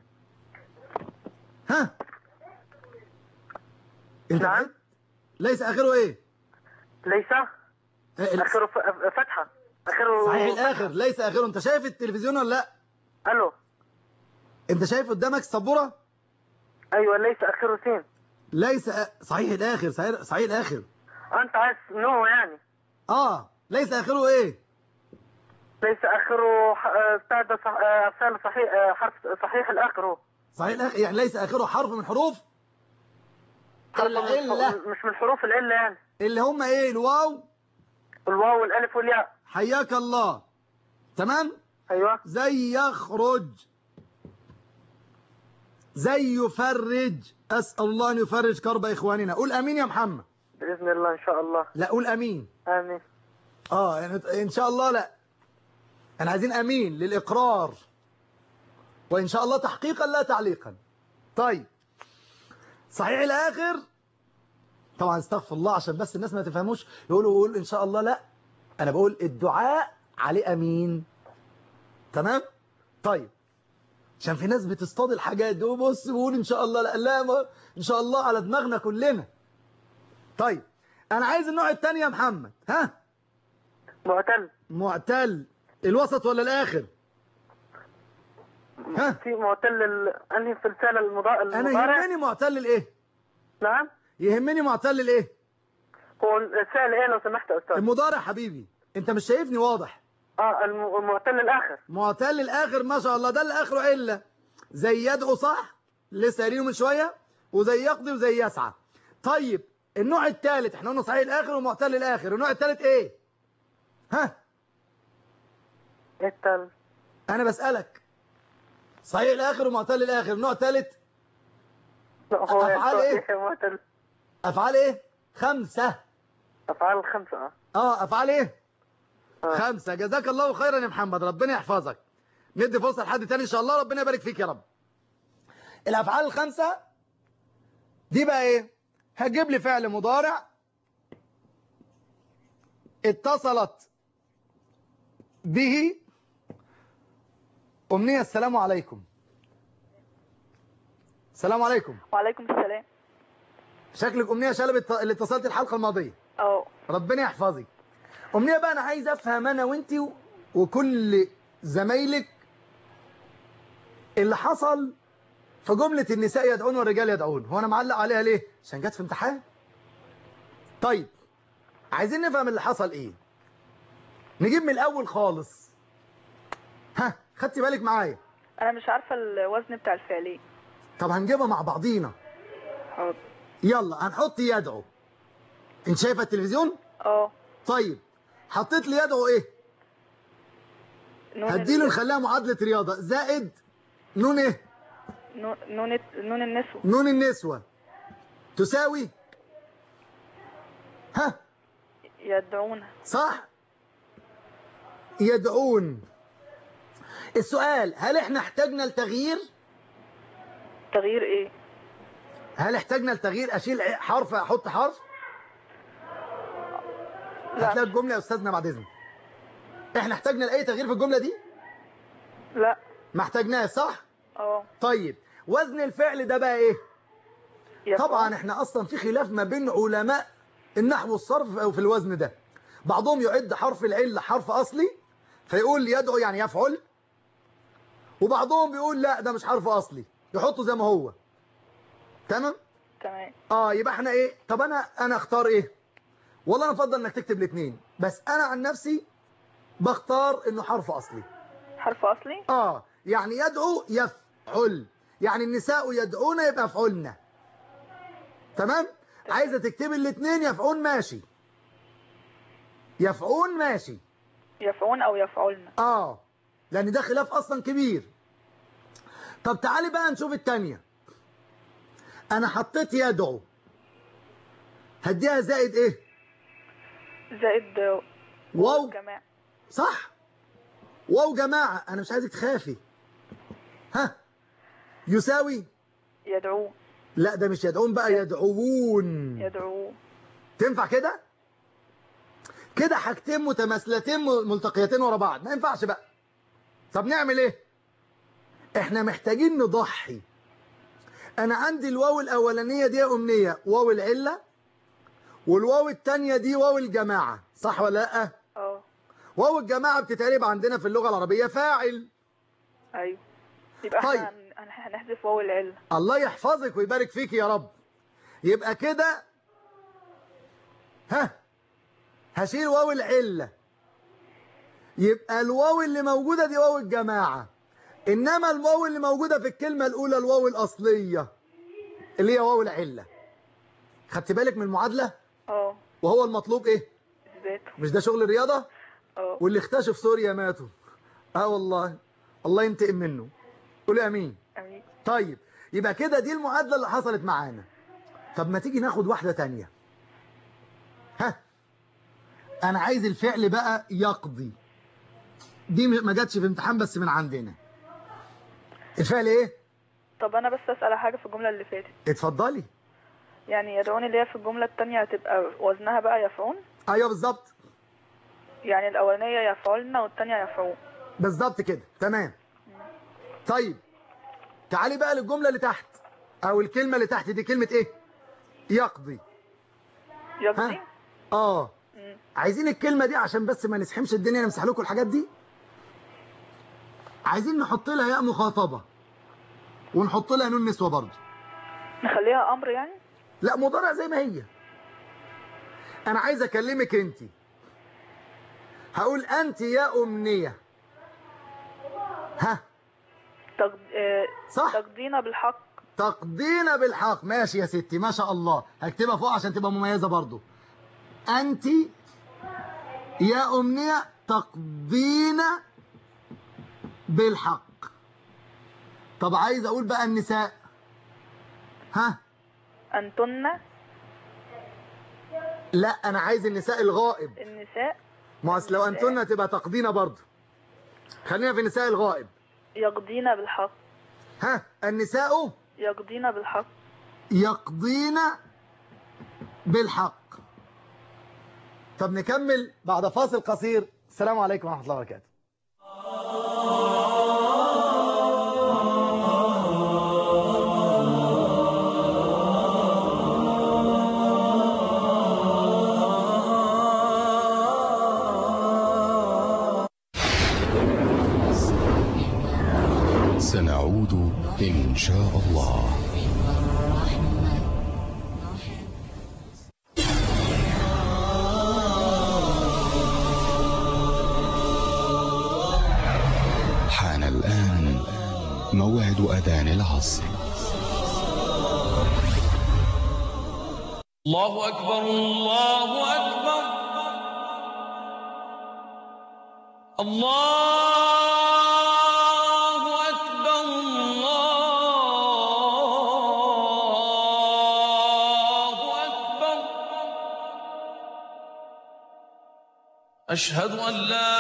ها انت نعم. بعدت؟ ليس اخره ايه ليس إيه، ال- اخره ف- فتحه اخره صحيح الاخر ليس اخره انت شايف التلفزيون ولا لا الو انت شايف قدامك السبورة ايوه ليس اخره سين ليس أ- صحيح الاخر صحيح, صحيح الاخر انت عايز نو يعني اه ليس اخره ايه ليس اخره ح- آه، بتاع ده صح... آه، فعل صحيح آه، حرف صحيح الاخر هو صحيح الاخر يعني ليس اخره حرف من حروف حرف من- العلة مش من حروف العله يعني اللي هم ايه الواو الواو والالف والياء حياك الله تمام ايوه زي يخرج زي يفرج أسأل الله أن يفرج كرب إخواننا قول أمين يا محمد باذن الله ان شاء الله لا قول أمين امين آه يعني إن شاء الله لا أنا عايزين أمين للإقرار وإن شاء الله تحقيقا لا تعليقا طيب صحيح الآخر طبعا استغفر الله عشان بس الناس ما تفهموش يقولوا يقول إن شاء الله لا أنا بقول الدعاء عليه أمين تمام طيب عشان في ناس بتصطاد الحاجات دي وبص بيقول ان شاء الله لا لا ما ان شاء الله على دماغنا كلنا طيب انا عايز النوع الثاني يا محمد ها معتل معتل الوسط ولا الاخر ها؟ في معتل ال... انهي في الفعل المضا... انا المضارع يهمني معتل الايه نعم يهمني معتل الايه هو الفعل ايه لو سمحت يا استاذ المضارع حبيبي انت مش شايفني واضح اه الم- المعتل الاخر معتل الاخر ما شاء الله ده اللي اخره عله زي يدعو صح لسه قايلينه من شويه وزي يقضي وزي يسعى طيب النوع الثالث احنا قلنا صحيح الاخر ومعتل الاخر النوع الثالث ايه ها ايه التالت انا بسالك صحيح الاخر ومعتل الاخر النوع الثالث لا هو أفعال إيه؟ صحيح معتل افعال ايه خمسه افعال خمسة اه اه افعال ايه آه. خمسه جزاك الله خيرا يا محمد ربنا يحفظك ندي فرصه لحد تاني ان شاء الله ربنا يبارك فيك يا رب الافعال الخمسه دي بقى ايه هتجيب لي فعل مضارع اتصلت به امنيه السلام عليكم السلام عليكم وعليكم السلام شكلك امنيه شلبي اللي اتصلت الحلقه الماضيه اه ربنا يحفظك أمنية بقى أنا عايز أفهم أنا وأنتي و- وكل زمايلك اللي حصل في جملة النساء يدعون والرجال يدعون هو أنا معلق عليها ليه؟ عشان جت في امتحان طيب عايزين نفهم اللي حصل إيه نجيب من الأول خالص ها خدتي بالك معايا انا مش عارفه الوزن بتاع الفعلين طب هنجيبها مع بعضينا حاضر يلا هنحط يدعو انت شايفه التلفزيون اه طيب حطيت لي يدعو ايه نون هديله ال- نخليها معادلة رياضة زائد نون ايه نون نون الت- نون النسوة نون النسوة تساوي ها يدعون صح يدعون السؤال هل احنا احتاجنا لتغيير تغيير ايه هل احتاجنا لتغيير اشيل حرف احط حرف لا هتلاقي الجملة يا استاذنا بعد اذنك احنا احتاجنا لاي تغيير في الجملة دي لا ما احتاجناش صح اه طيب وزن الفعل ده بقى ايه يفعل. طبعا احنا اصلا في خلاف ما بين علماء النحو والصرف او في الوزن ده بعضهم يعد حرف العله حرف اصلي فيقول يدعو يعني يفعل وبعضهم بيقول لا ده مش حرف اصلي يحطه زي ما هو تمام تمام اه يبقى احنا ايه طب انا انا اختار ايه والله انا افضل انك تكتب الاثنين بس انا عن نفسي بختار انه حرف اصلي حرف اصلي اه يعني يدعو يفعل يعني النساء يدعون يبقى يفعلن تمام عايزه تكتبي الاثنين يفعون ماشي يفعون ماشي يفعون او يفعلن اه لان ده خلاف اصلا كبير طب تعالي بقى نشوف الثانيه انا حطيت يدعو هديها زائد ايه زائد واو جماعة صح واو جماعه انا مش عايزك تخافي ها يساوي يدعو لا ده مش يدعون بقى يدعوون يدعو تنفع كده كده حاجتين متماثلتين ملتقيتين ورا بعض ما ينفعش بقى طب نعمل ايه احنا محتاجين نضحي انا عندي الواو الاولانيه دي امنيه واو العله والواو الثانيه دي واو الجماعه صح ولا لا اه واو الجماعه بتتقلب عندنا في اللغه العربيه فاعل ايوه يبقى طيب. احنا هن- هن- هنحذف واو العلة الله يحفظك ويبارك فيك يا رب يبقى كده ها هشيل واو العلة يبقى الواو اللي موجودة دي واو الجماعة إنما الواو اللي موجودة في الكلمة الأولى الواو الأصلية اللي هي واو العلة خدت بالك من المعادلة اه وهو المطلوب إيه ذاته مش ده شغل الرياضة اه واللي اختشوا في سوريا ماتوا اه والله الله ينتقم منه قولوا امين امين طيب يبقى كده دي المعادلة اللي حصلت معانا طب ما تيجي ناخد واحدة تانية ها انا عايز الفعل بقى يقضي دي ما جاتش في امتحان بس من عندنا الفعل ايه طب انا بس اسال على حاجه في الجمله اللي فاتت اتفضلي يعني يدعون اللي هي في الجمله الثانيه هتبقى وزنها بقى يفعون ايوه بالظبط يعني الاولانيه يفعلن والثانيه يفعون بالظبط كده تمام طيب تعالي بقى للجملة اللي تحت او الكلمة اللي تحت دي كلمة ايه يقضي يقضي ها اه مم. عايزين الكلمة دي عشان بس ما نسحمش الدنيا نمسح لكم الحاجات دي عايزين نحط لها ياء مخاطبة ونحط لها نون نسوة برضه نخليها امر يعني لا مضارع زي ما هي انا عايز اكلمك انت هقول انت يا امنية ها تقد... آه، صح تقضينا بالحق تقضينا بالحق ماشي يا ستي ما شاء الله هكتبها فوق عشان تبقى مميزة برضو أنت يا أمنية تقضينا بالحق طب عايز أقول بقى النساء ها أنتن لا أنا عايز النساء الغائب النساء ما أصل لو أنتن تبقى تقضينا برضو خلينا في النساء الغائب يقضينا بالحق ها النساء يقضينا بالحق يقضين بالحق طب نكمل بعد فاصل قصير السلام عليكم ورحمة الله وبركاته سنعود إن شاء الله حان الآن موعد أذان العصر الله أكبر الله أكبر الله أكبر الله أكبر أشهد أن لا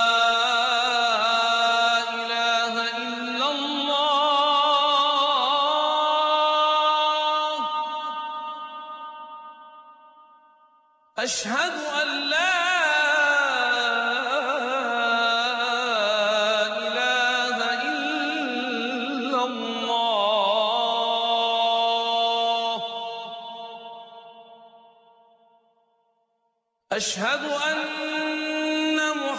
إله إلا الله أشهد أن لا إله إلا الله أشهد أن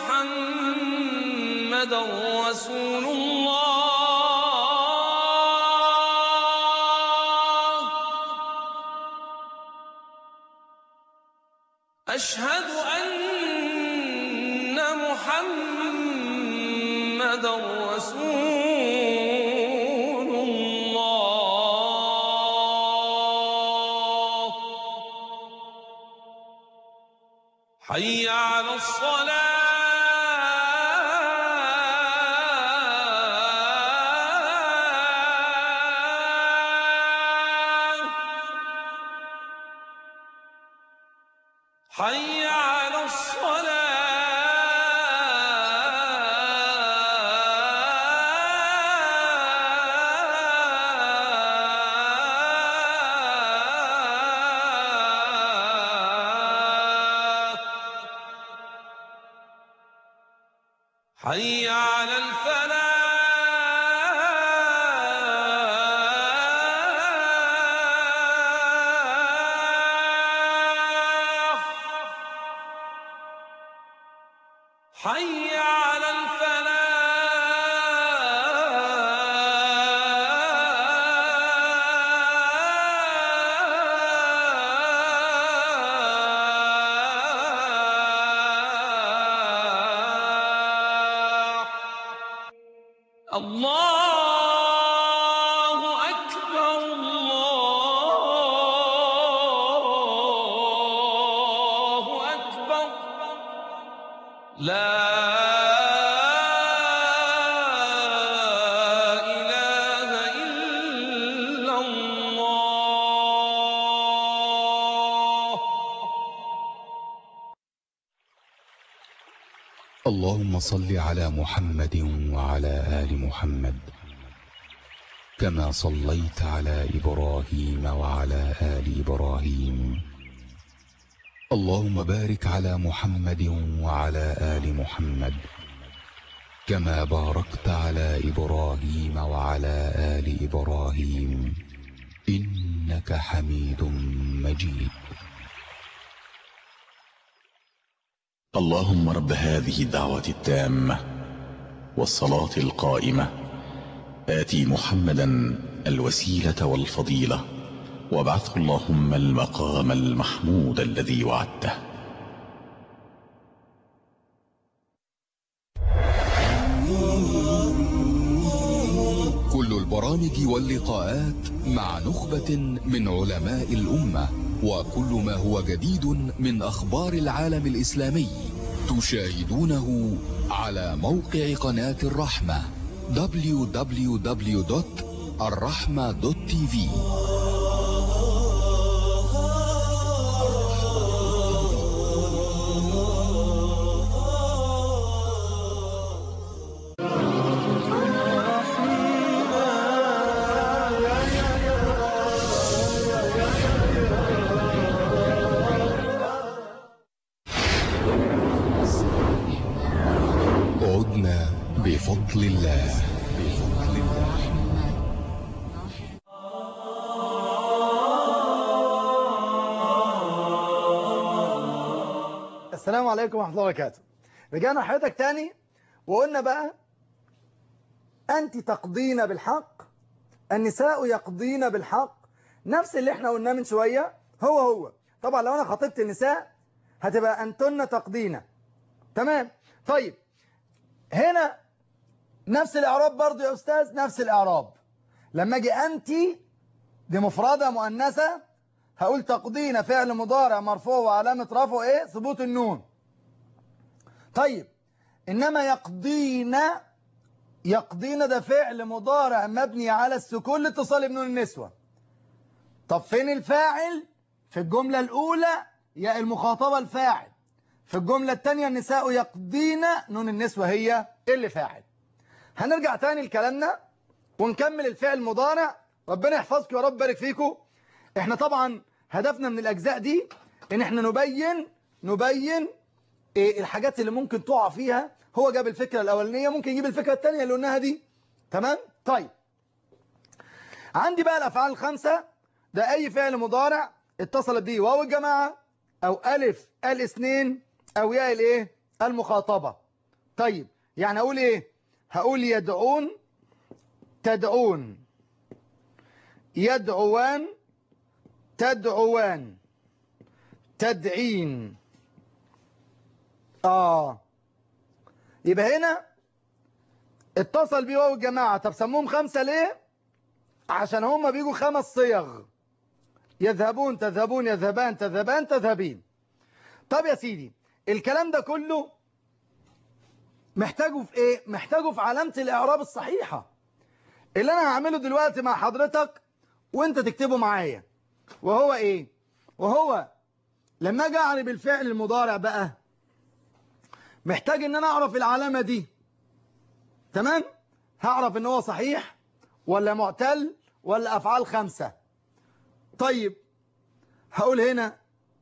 محمدا رسول الله أشهد أن محمدا رسول الله حي على الصلاة حي على الصلاة حي على الفلاح حي على الفلاح الله أكبر الله أكبر لا إله إلا الله اللهم صل على محمد وعلى آل محمد كما صليت على إبراهيم وعلى آل إبراهيم اللهم بارك على محمد وعلى آل محمد كما باركت على إبراهيم وعلى آل إبراهيم إنك حميد مجيد اللهم رب هذه الدعوة التامة والصلاة القائمة آتي محمدا الوسيلة والفضيلة وابعثه اللهم المقام المحمود الذي وعدته كل البرامج واللقاءات مع نخبة من علماء الأمة وكل ما هو جديد من أخبار العالم الإسلامي تشاهدونه على موقع قناة الرحمة www.الرحمة.tv عدنا بفضل الله بفضل الله السلام عليكم ورحمة الله وبركاته رجعنا لحضرتك تاني وقلنا بقى أنت تقضين بالحق النساء يقضين بالحق نفس اللي احنا قلناه من شوية هو هو طبعا لو أنا خاطبت النساء هتبقى أنتن تقضين تمام طيب هنا نفس الإعراب برضو يا أستاذ نفس الإعراب لما أجي أنت دي مفردة مؤنثة هقول تقضين فعل مضارع مرفوع وعلامة رفعه ايه ثبوت النون طيب انما يقضين يقضين ده فعل مضارع مبني على السكون لاتصال بنون النسوة طب فين الفاعل في الجملة الاولى يا المخاطبة الفاعل في الجملة الثانية النساء يقضين نون النسوة هي اللي فاعل هنرجع تاني لكلامنا ونكمل الفعل المضارع ربنا يحفظكم يا رب بارك فيكم احنا طبعا هدفنا من الاجزاء دي ان احنا نبين نبين إيه الحاجات اللي ممكن تقع فيها هو جاب الفكرة الاولانية ممكن يجيب الفكرة الثانية اللي قلناها دي تمام طيب عندي بقى الافعال الخمسة ده اي فعل مضارع اتصلت بيه واو الجماعة او الف الاثنين او ياء الايه المخاطبة طيب يعني اقول ايه هقول يدعون تدعون يدعوان تدعوان تدعين آه يبقى هنا اتصل بيه واو الجماعة طب سموهم خمسة ليه عشان هم بيجوا خمس صيغ يذهبون تذهبون يذهبان تذهبان تذهبين طب يا سيدي الكلام ده كله محتاجه في ايه محتاجه في علامة الاعراب الصحيحة اللي انا هعمله دلوقتي مع حضرتك وانت تكتبه معايا وهو ايه وهو لما اجي اعرب الفعل المضارع بقى محتاج ان انا اعرف العلامة دي تمام هعرف ان هو صحيح ولا معتل ولا افعال خمسة طيب هقول هنا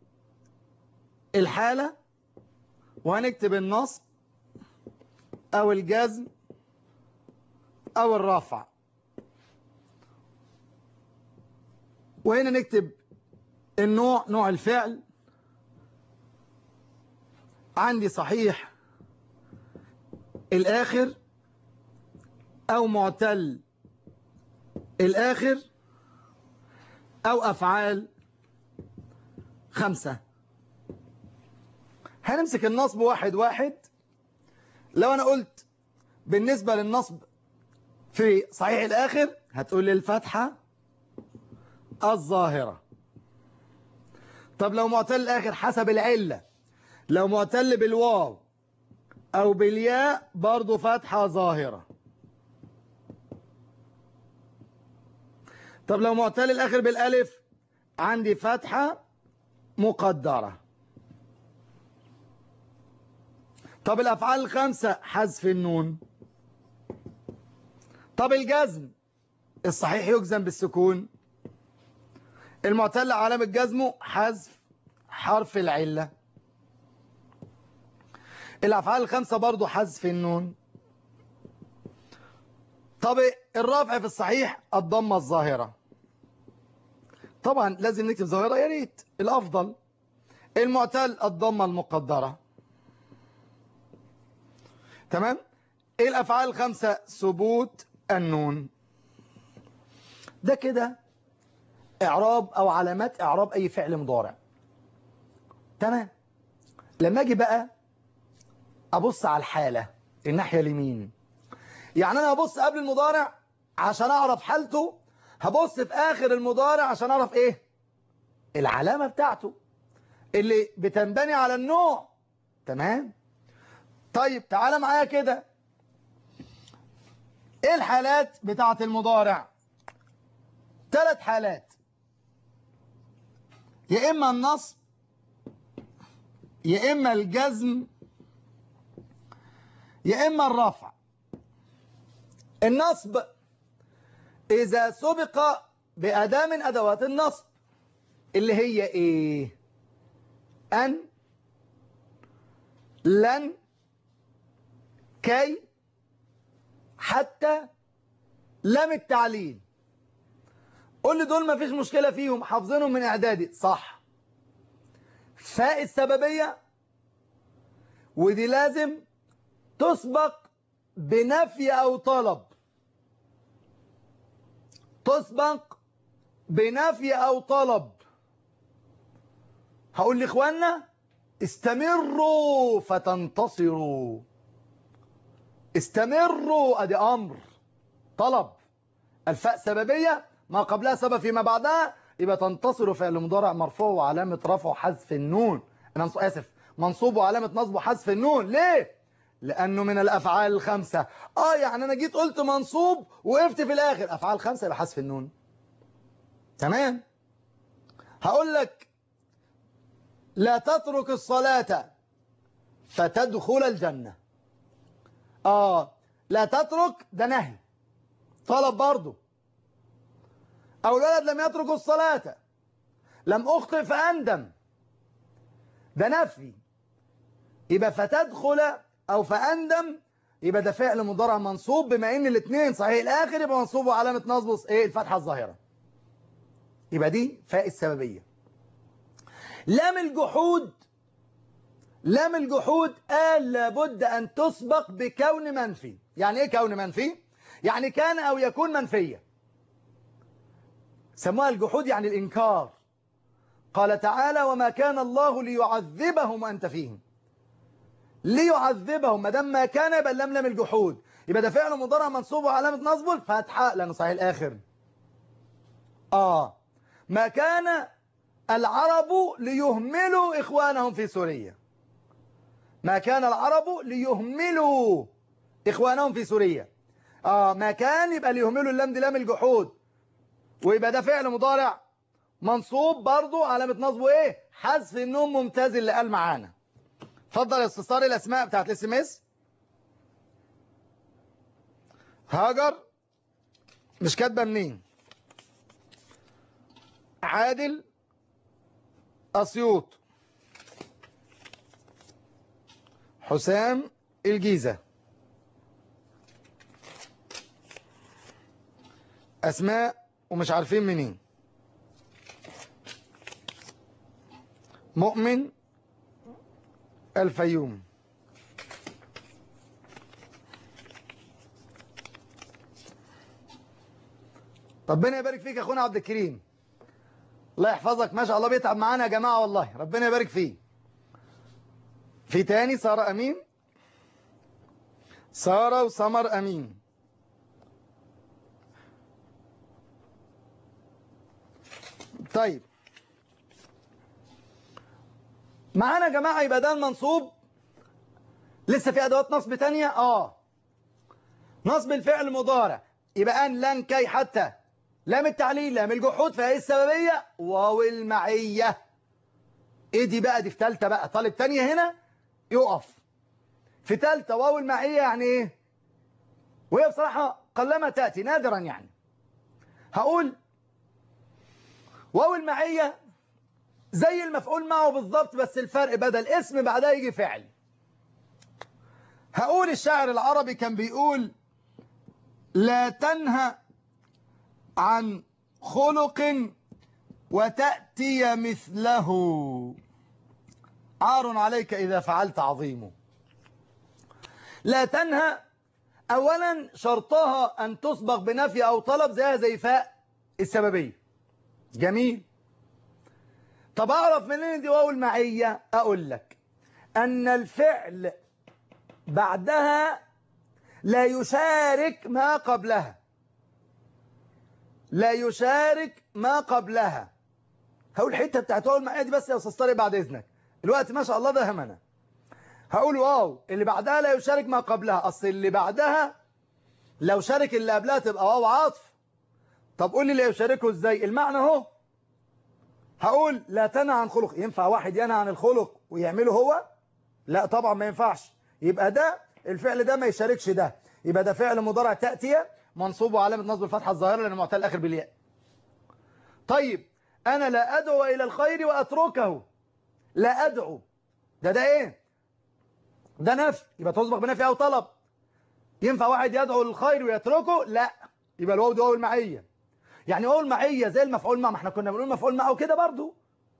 الحالة وهنكتب النصب او الجزم او الرفع وهنا نكتب النوع نوع الفعل عندي صحيح الآخر أو معتل الآخر أو أفعال خمسة هنمسك النصب واحد واحد لو أنا قلت بالنسبة للنصب في صحيح الآخر هتقول لي الفتحة الظاهرة طب لو معتل الآخر حسب العلة لو معتل بالواو أو بالياء برضو فتحة ظاهرة طب لو معتل الآخر بالألف عندي فتحة مقدرة طب الأفعال الخمسة حذف النون طب الجزم الصحيح يجزم بالسكون المعتل علامة جزمه حذف حرف العلة الأفعال الخمسة برضو حذف النون طب الرافع في الصحيح الضمة الظاهرة طبعا لازم نكتب ظاهرة يا ريت الأفضل المعتل الضمة المقدرة تمام الأفعال الخمسة ثبوت النون ده كده إعراب أو علامات إعراب أي فعل مضارع تمام لما أجي بقى أبص على الحالة الناحية اليمين يعني أنا أبص قبل المضارع عشان أعرف حالته هبص في آخر المضارع عشان أعرف إيه العلامة بتاعته اللي بتنبني على النوع تمام طيب تعالى معايا كده ايه الحالات بتاعة المضارع ثلاث حالات يا اما النصب يا اما الجزم يا اما الرفع النصب اذا سبق باداة من ادوات النصب اللي هي ايه ان لن كي حتى لم التعليل قول لي دول ما فيش مشكلة فيهم حافظينهم من إعدادي صح فاء السببية ودي لازم تسبق بنفي أو طلب تسبق بنفي أو طلب هقول لإخواننا استمروا فتنتصروا استمروا ادي امر طلب الفاء سببيه ما قبلها سبب فيما بعدها يبقى تنتصر فعل مضارع مرفوع وعلامه رفعه حذف النون انا اسف منصوب وعلامه نصبه حذف النون ليه لانه من الافعال الخمسه اه يعني انا جيت قلت منصوب وقفت في الاخر افعال خمسه يبقى حذف النون تمام هقول لك لا تترك الصلاه فتدخل الجنه آه لا تترك ده نهي طلب برضه أو الولد لم يترك الصلاة لم أخطئ فأندم ده نفي يبقى فتدخل أو فأندم يبقى ده فعل مضارع منصوب بما إن الاثنين صحيح الآخر يبقى منصوب وعلامة نصبه إيه الفتحة الظاهرة يبقى دي فاء السببية لام الجحود لام الجحود قال لابد أن تسبق بكون منفي يعني إيه كون منفي؟ يعني كان أو يكون منفية سموها الجحود يعني الإنكار قال تعالى وما كان الله ليعذبهم وأنت فيهم ليعذبهم ما دام ما كان يبقى لم لم الجحود يبقى ده فعل مضارع منصوب وعلامة نصبه الفتحة لأنه صحيح الآخر آه ما كان العرب ليهملوا إخوانهم في سوريا ما كان العرب ليهملوا إخوانهم في سوريا آه ما كان يبقى ليهملوا اللام دي لام الجحود ويبقى ده فعل مضارع منصوب برضو علامة نصبه ايه حذف النون ممتاز اللي قال معانا اتفضل استفسار الاسماء بتاعت الاس ام اس هاجر مش كاتبه منين عادل اسيوط حسام الجيزة أسماء ومش عارفين منين مؤمن الفيوم ربنا يبارك فيك يا اخونا عبد الكريم الله يحفظك ما شاء الله بيتعب معانا يا جماعة والله ربنا يبارك فيه في تاني سارة أمين سارة وسمر أمين طيب معانا يا جماعة يبقى ده المنصوب لسه في أدوات نصب تانية آه نصب الفعل مضارع يبقى أن لن كي حتى لام التعليل لام الجحود فهي السببية واو المعية ايه دي بقى دي في تالتة بقى طالب تانية هنا يقف في تالتة واو المعية يعني ايه وهي بصراحة قلما تأتي نادرا يعني هقول واو المعية زي المفعول معه بالضبط بس الفرق بدل اسم بعدها يجي فعل هقول الشاعر العربي كان بيقول لا تنهى عن خلق وتأتي مثله عار عليك إذا فعلت عظيم لا تنهى أولا شرطها أن تسبق بنفي أو طلب زيها زي فاء السببية جميل طب أعرف منين دي واو المعية أقول لك أن الفعل بعدها لا يشارك ما قبلها لا يشارك ما قبلها هقول الحته بتاعت واو المعية دي بس يا أستاذ طارق بعد إذنك الوقت ما شاء الله ده همنا هقول واو اللي بعدها لا يشارك ما قبلها أصل اللي بعدها لو شارك اللي قبلها تبقى واو عطف طب قول لي لا يشاركه ازاي المعنى اهو هقول لا تنهى عن خلق ينفع واحد ينهى عن الخلق ويعمله هو لا طبعا ما ينفعش يبقى ده الفعل ده ما يشاركش ده يبقى ده فعل مضارع تأتية منصوب وعلامة نصب الفتحة الظاهرة لأنه معتل آخر بالياء طيب أنا لا أدعو إلى الخير وأتركه لا أدعو ده ده إيه ده نفي يبقى تصبح بنفي أو طلب ينفع واحد يدعو للخير ويتركه لا يبقى الواو دي واو المعية يعني واو المعية زي المفعول مع ما احنا كنا بنقول مفعول معه كده برضو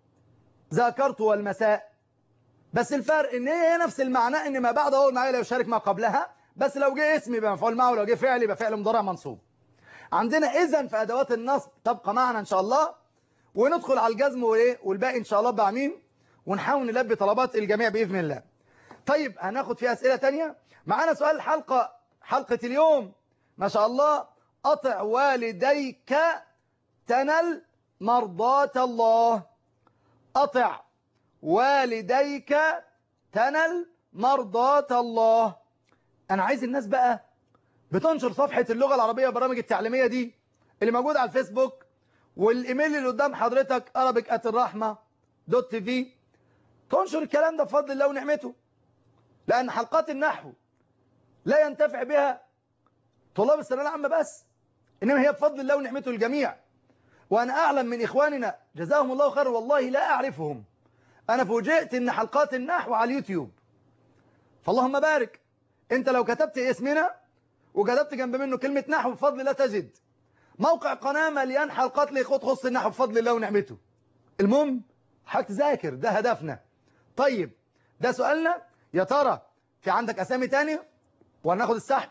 ذاكرت والمساء بس الفرق ان هي نفس المعنى ان ما بعد واو المعية لا يشارك ما قبلها بس لو جه اسم يبقى مفعول معه ولو جه فعل يبقى فعل مضارع منصوب عندنا اذا في ادوات النصب تبقى معنا ان شاء الله وندخل على الجزم وايه والباقي ان شاء الله بعميم ونحاول نلبي طلبات الجميع باذن الله طيب هناخد فيها اسئله تانية معانا سؤال الحلقه حلقه اليوم ما شاء الله أطع والديك تنل مرضاة الله أطع والديك تنل مرضاة الله أنا عايز الناس بقى بتنشر صفحة اللغة العربية والبرامج التعليمية دي اللي موجودة على الفيسبوك والإيميل اللي قدام حضرتك أربك الرحمة دوت تي في تنشر الكلام ده بفضل الله ونعمته لأن حلقات النحو لا ينتفع بها طلاب الثانويه العامه بس إنما هي بفضل الله ونعمته الجميع وأنا أعلم من إخواننا جزاهم الله خير والله لا أعرفهم أنا فوجئت إن حلقات النحو على اليوتيوب فاللهم بارك أنت لو كتبت اسمنا وكتبت جنب منه كلمة نحو بفضل الله تجد موقع قناة مليان حلقات لإخوة خص النحو بفضل الله ونعمته المهم هتذاكر ده هدفنا طيب ده سؤالنا يا ترى في عندك أسامي تاني وهناخد السحب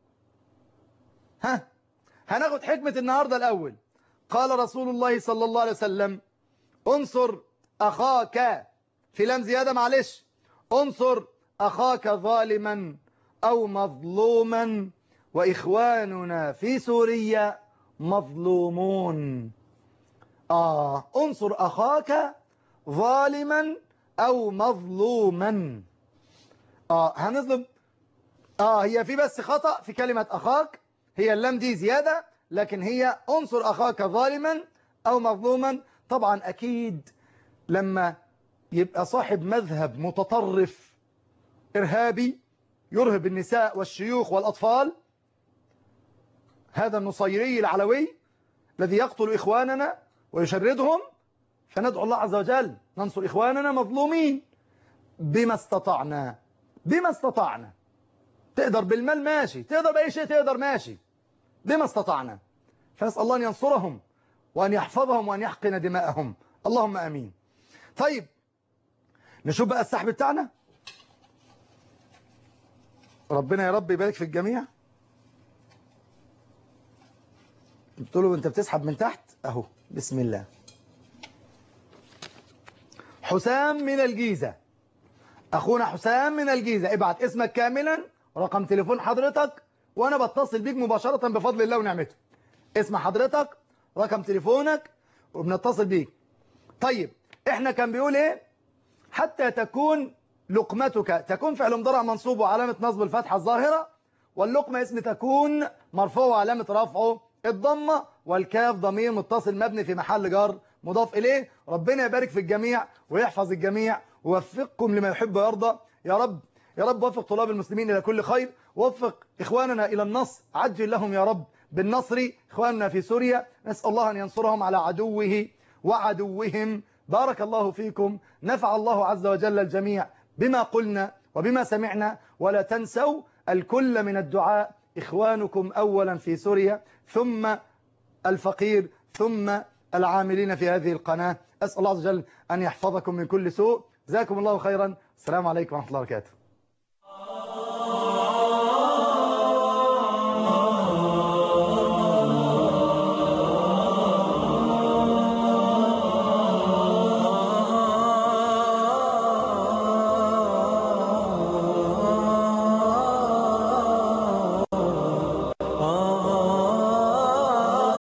ها هناخد حكمة النهاردة الأول قال رسول الله صلى الله عليه وسلم انصر أخاك في لام زيادة معلش انصر أخاك ظالما أو مظلوما وإخواننا في سوريا مظلومون آه انصر أخاك ظالما أو مظلوما آه هنظلم آه هي في بس خطأ في كلمة أخاك هي اللام دي زيادة لكن هي انصر أخاك ظالما أو مظلوما طبعا أكيد لما يبقى صاحب مذهب متطرف إرهابي يرهب النساء والشيوخ والأطفال هذا النصيري العلوي الذي يقتل إخواننا ويشردهم فندعو الله عز وجل ننصر إخواننا مظلومين بما استطعنا بما استطعنا تقدر بالمال ماشي تقدر بأي شيء تقدر ماشي بما استطعنا فنسأل الله أن ينصرهم وأن يحفظهم وأن يحقن دماءهم اللهم أمين طيب نشوف بقى السحب بتاعنا ربنا يا رب يبارك في الجميع قلت له انت بتسحب من تحت اهو بسم الله حسام من الجيزة اخونا حسام من الجيزة ابعت اسمك كاملا رقم تليفون حضرتك وانا بتصل بيك مباشرة بفضل الله ونعمته اسم حضرتك رقم تليفونك وبنتصل بيك طيب احنا كان بيقول ايه حتى تكون لقمتك تكون فعل مضارع منصوب وعلامة نصب الفتحة الظاهرة واللقمة اسم تكون مرفوع وعلامة رفعه الضمة والكاف ضمير متصل مبني في محل جر مضاف إليه ربنا يبارك في الجميع ويحفظ الجميع ووفقكم لما يحب ويرضى يا رب يا رب وفق طلاب المسلمين إلى كل خير وفق إخواننا إلى النصر عجل لهم يا رب بالنصر إخواننا في سوريا نسأل الله أن ينصرهم على عدوه وعدوهم بارك الله فيكم نفع الله عز وجل الجميع بما قلنا وبما سمعنا ولا تنسوا الكل من الدعاء إخوانكم أولا في سوريا ثم الفقير ثم العاملين في هذه القناة أسأل الله عز وجل أن يحفظكم من كل سوء جزاكم الله خيرا السلام عليكم ورحمة الله وبركاته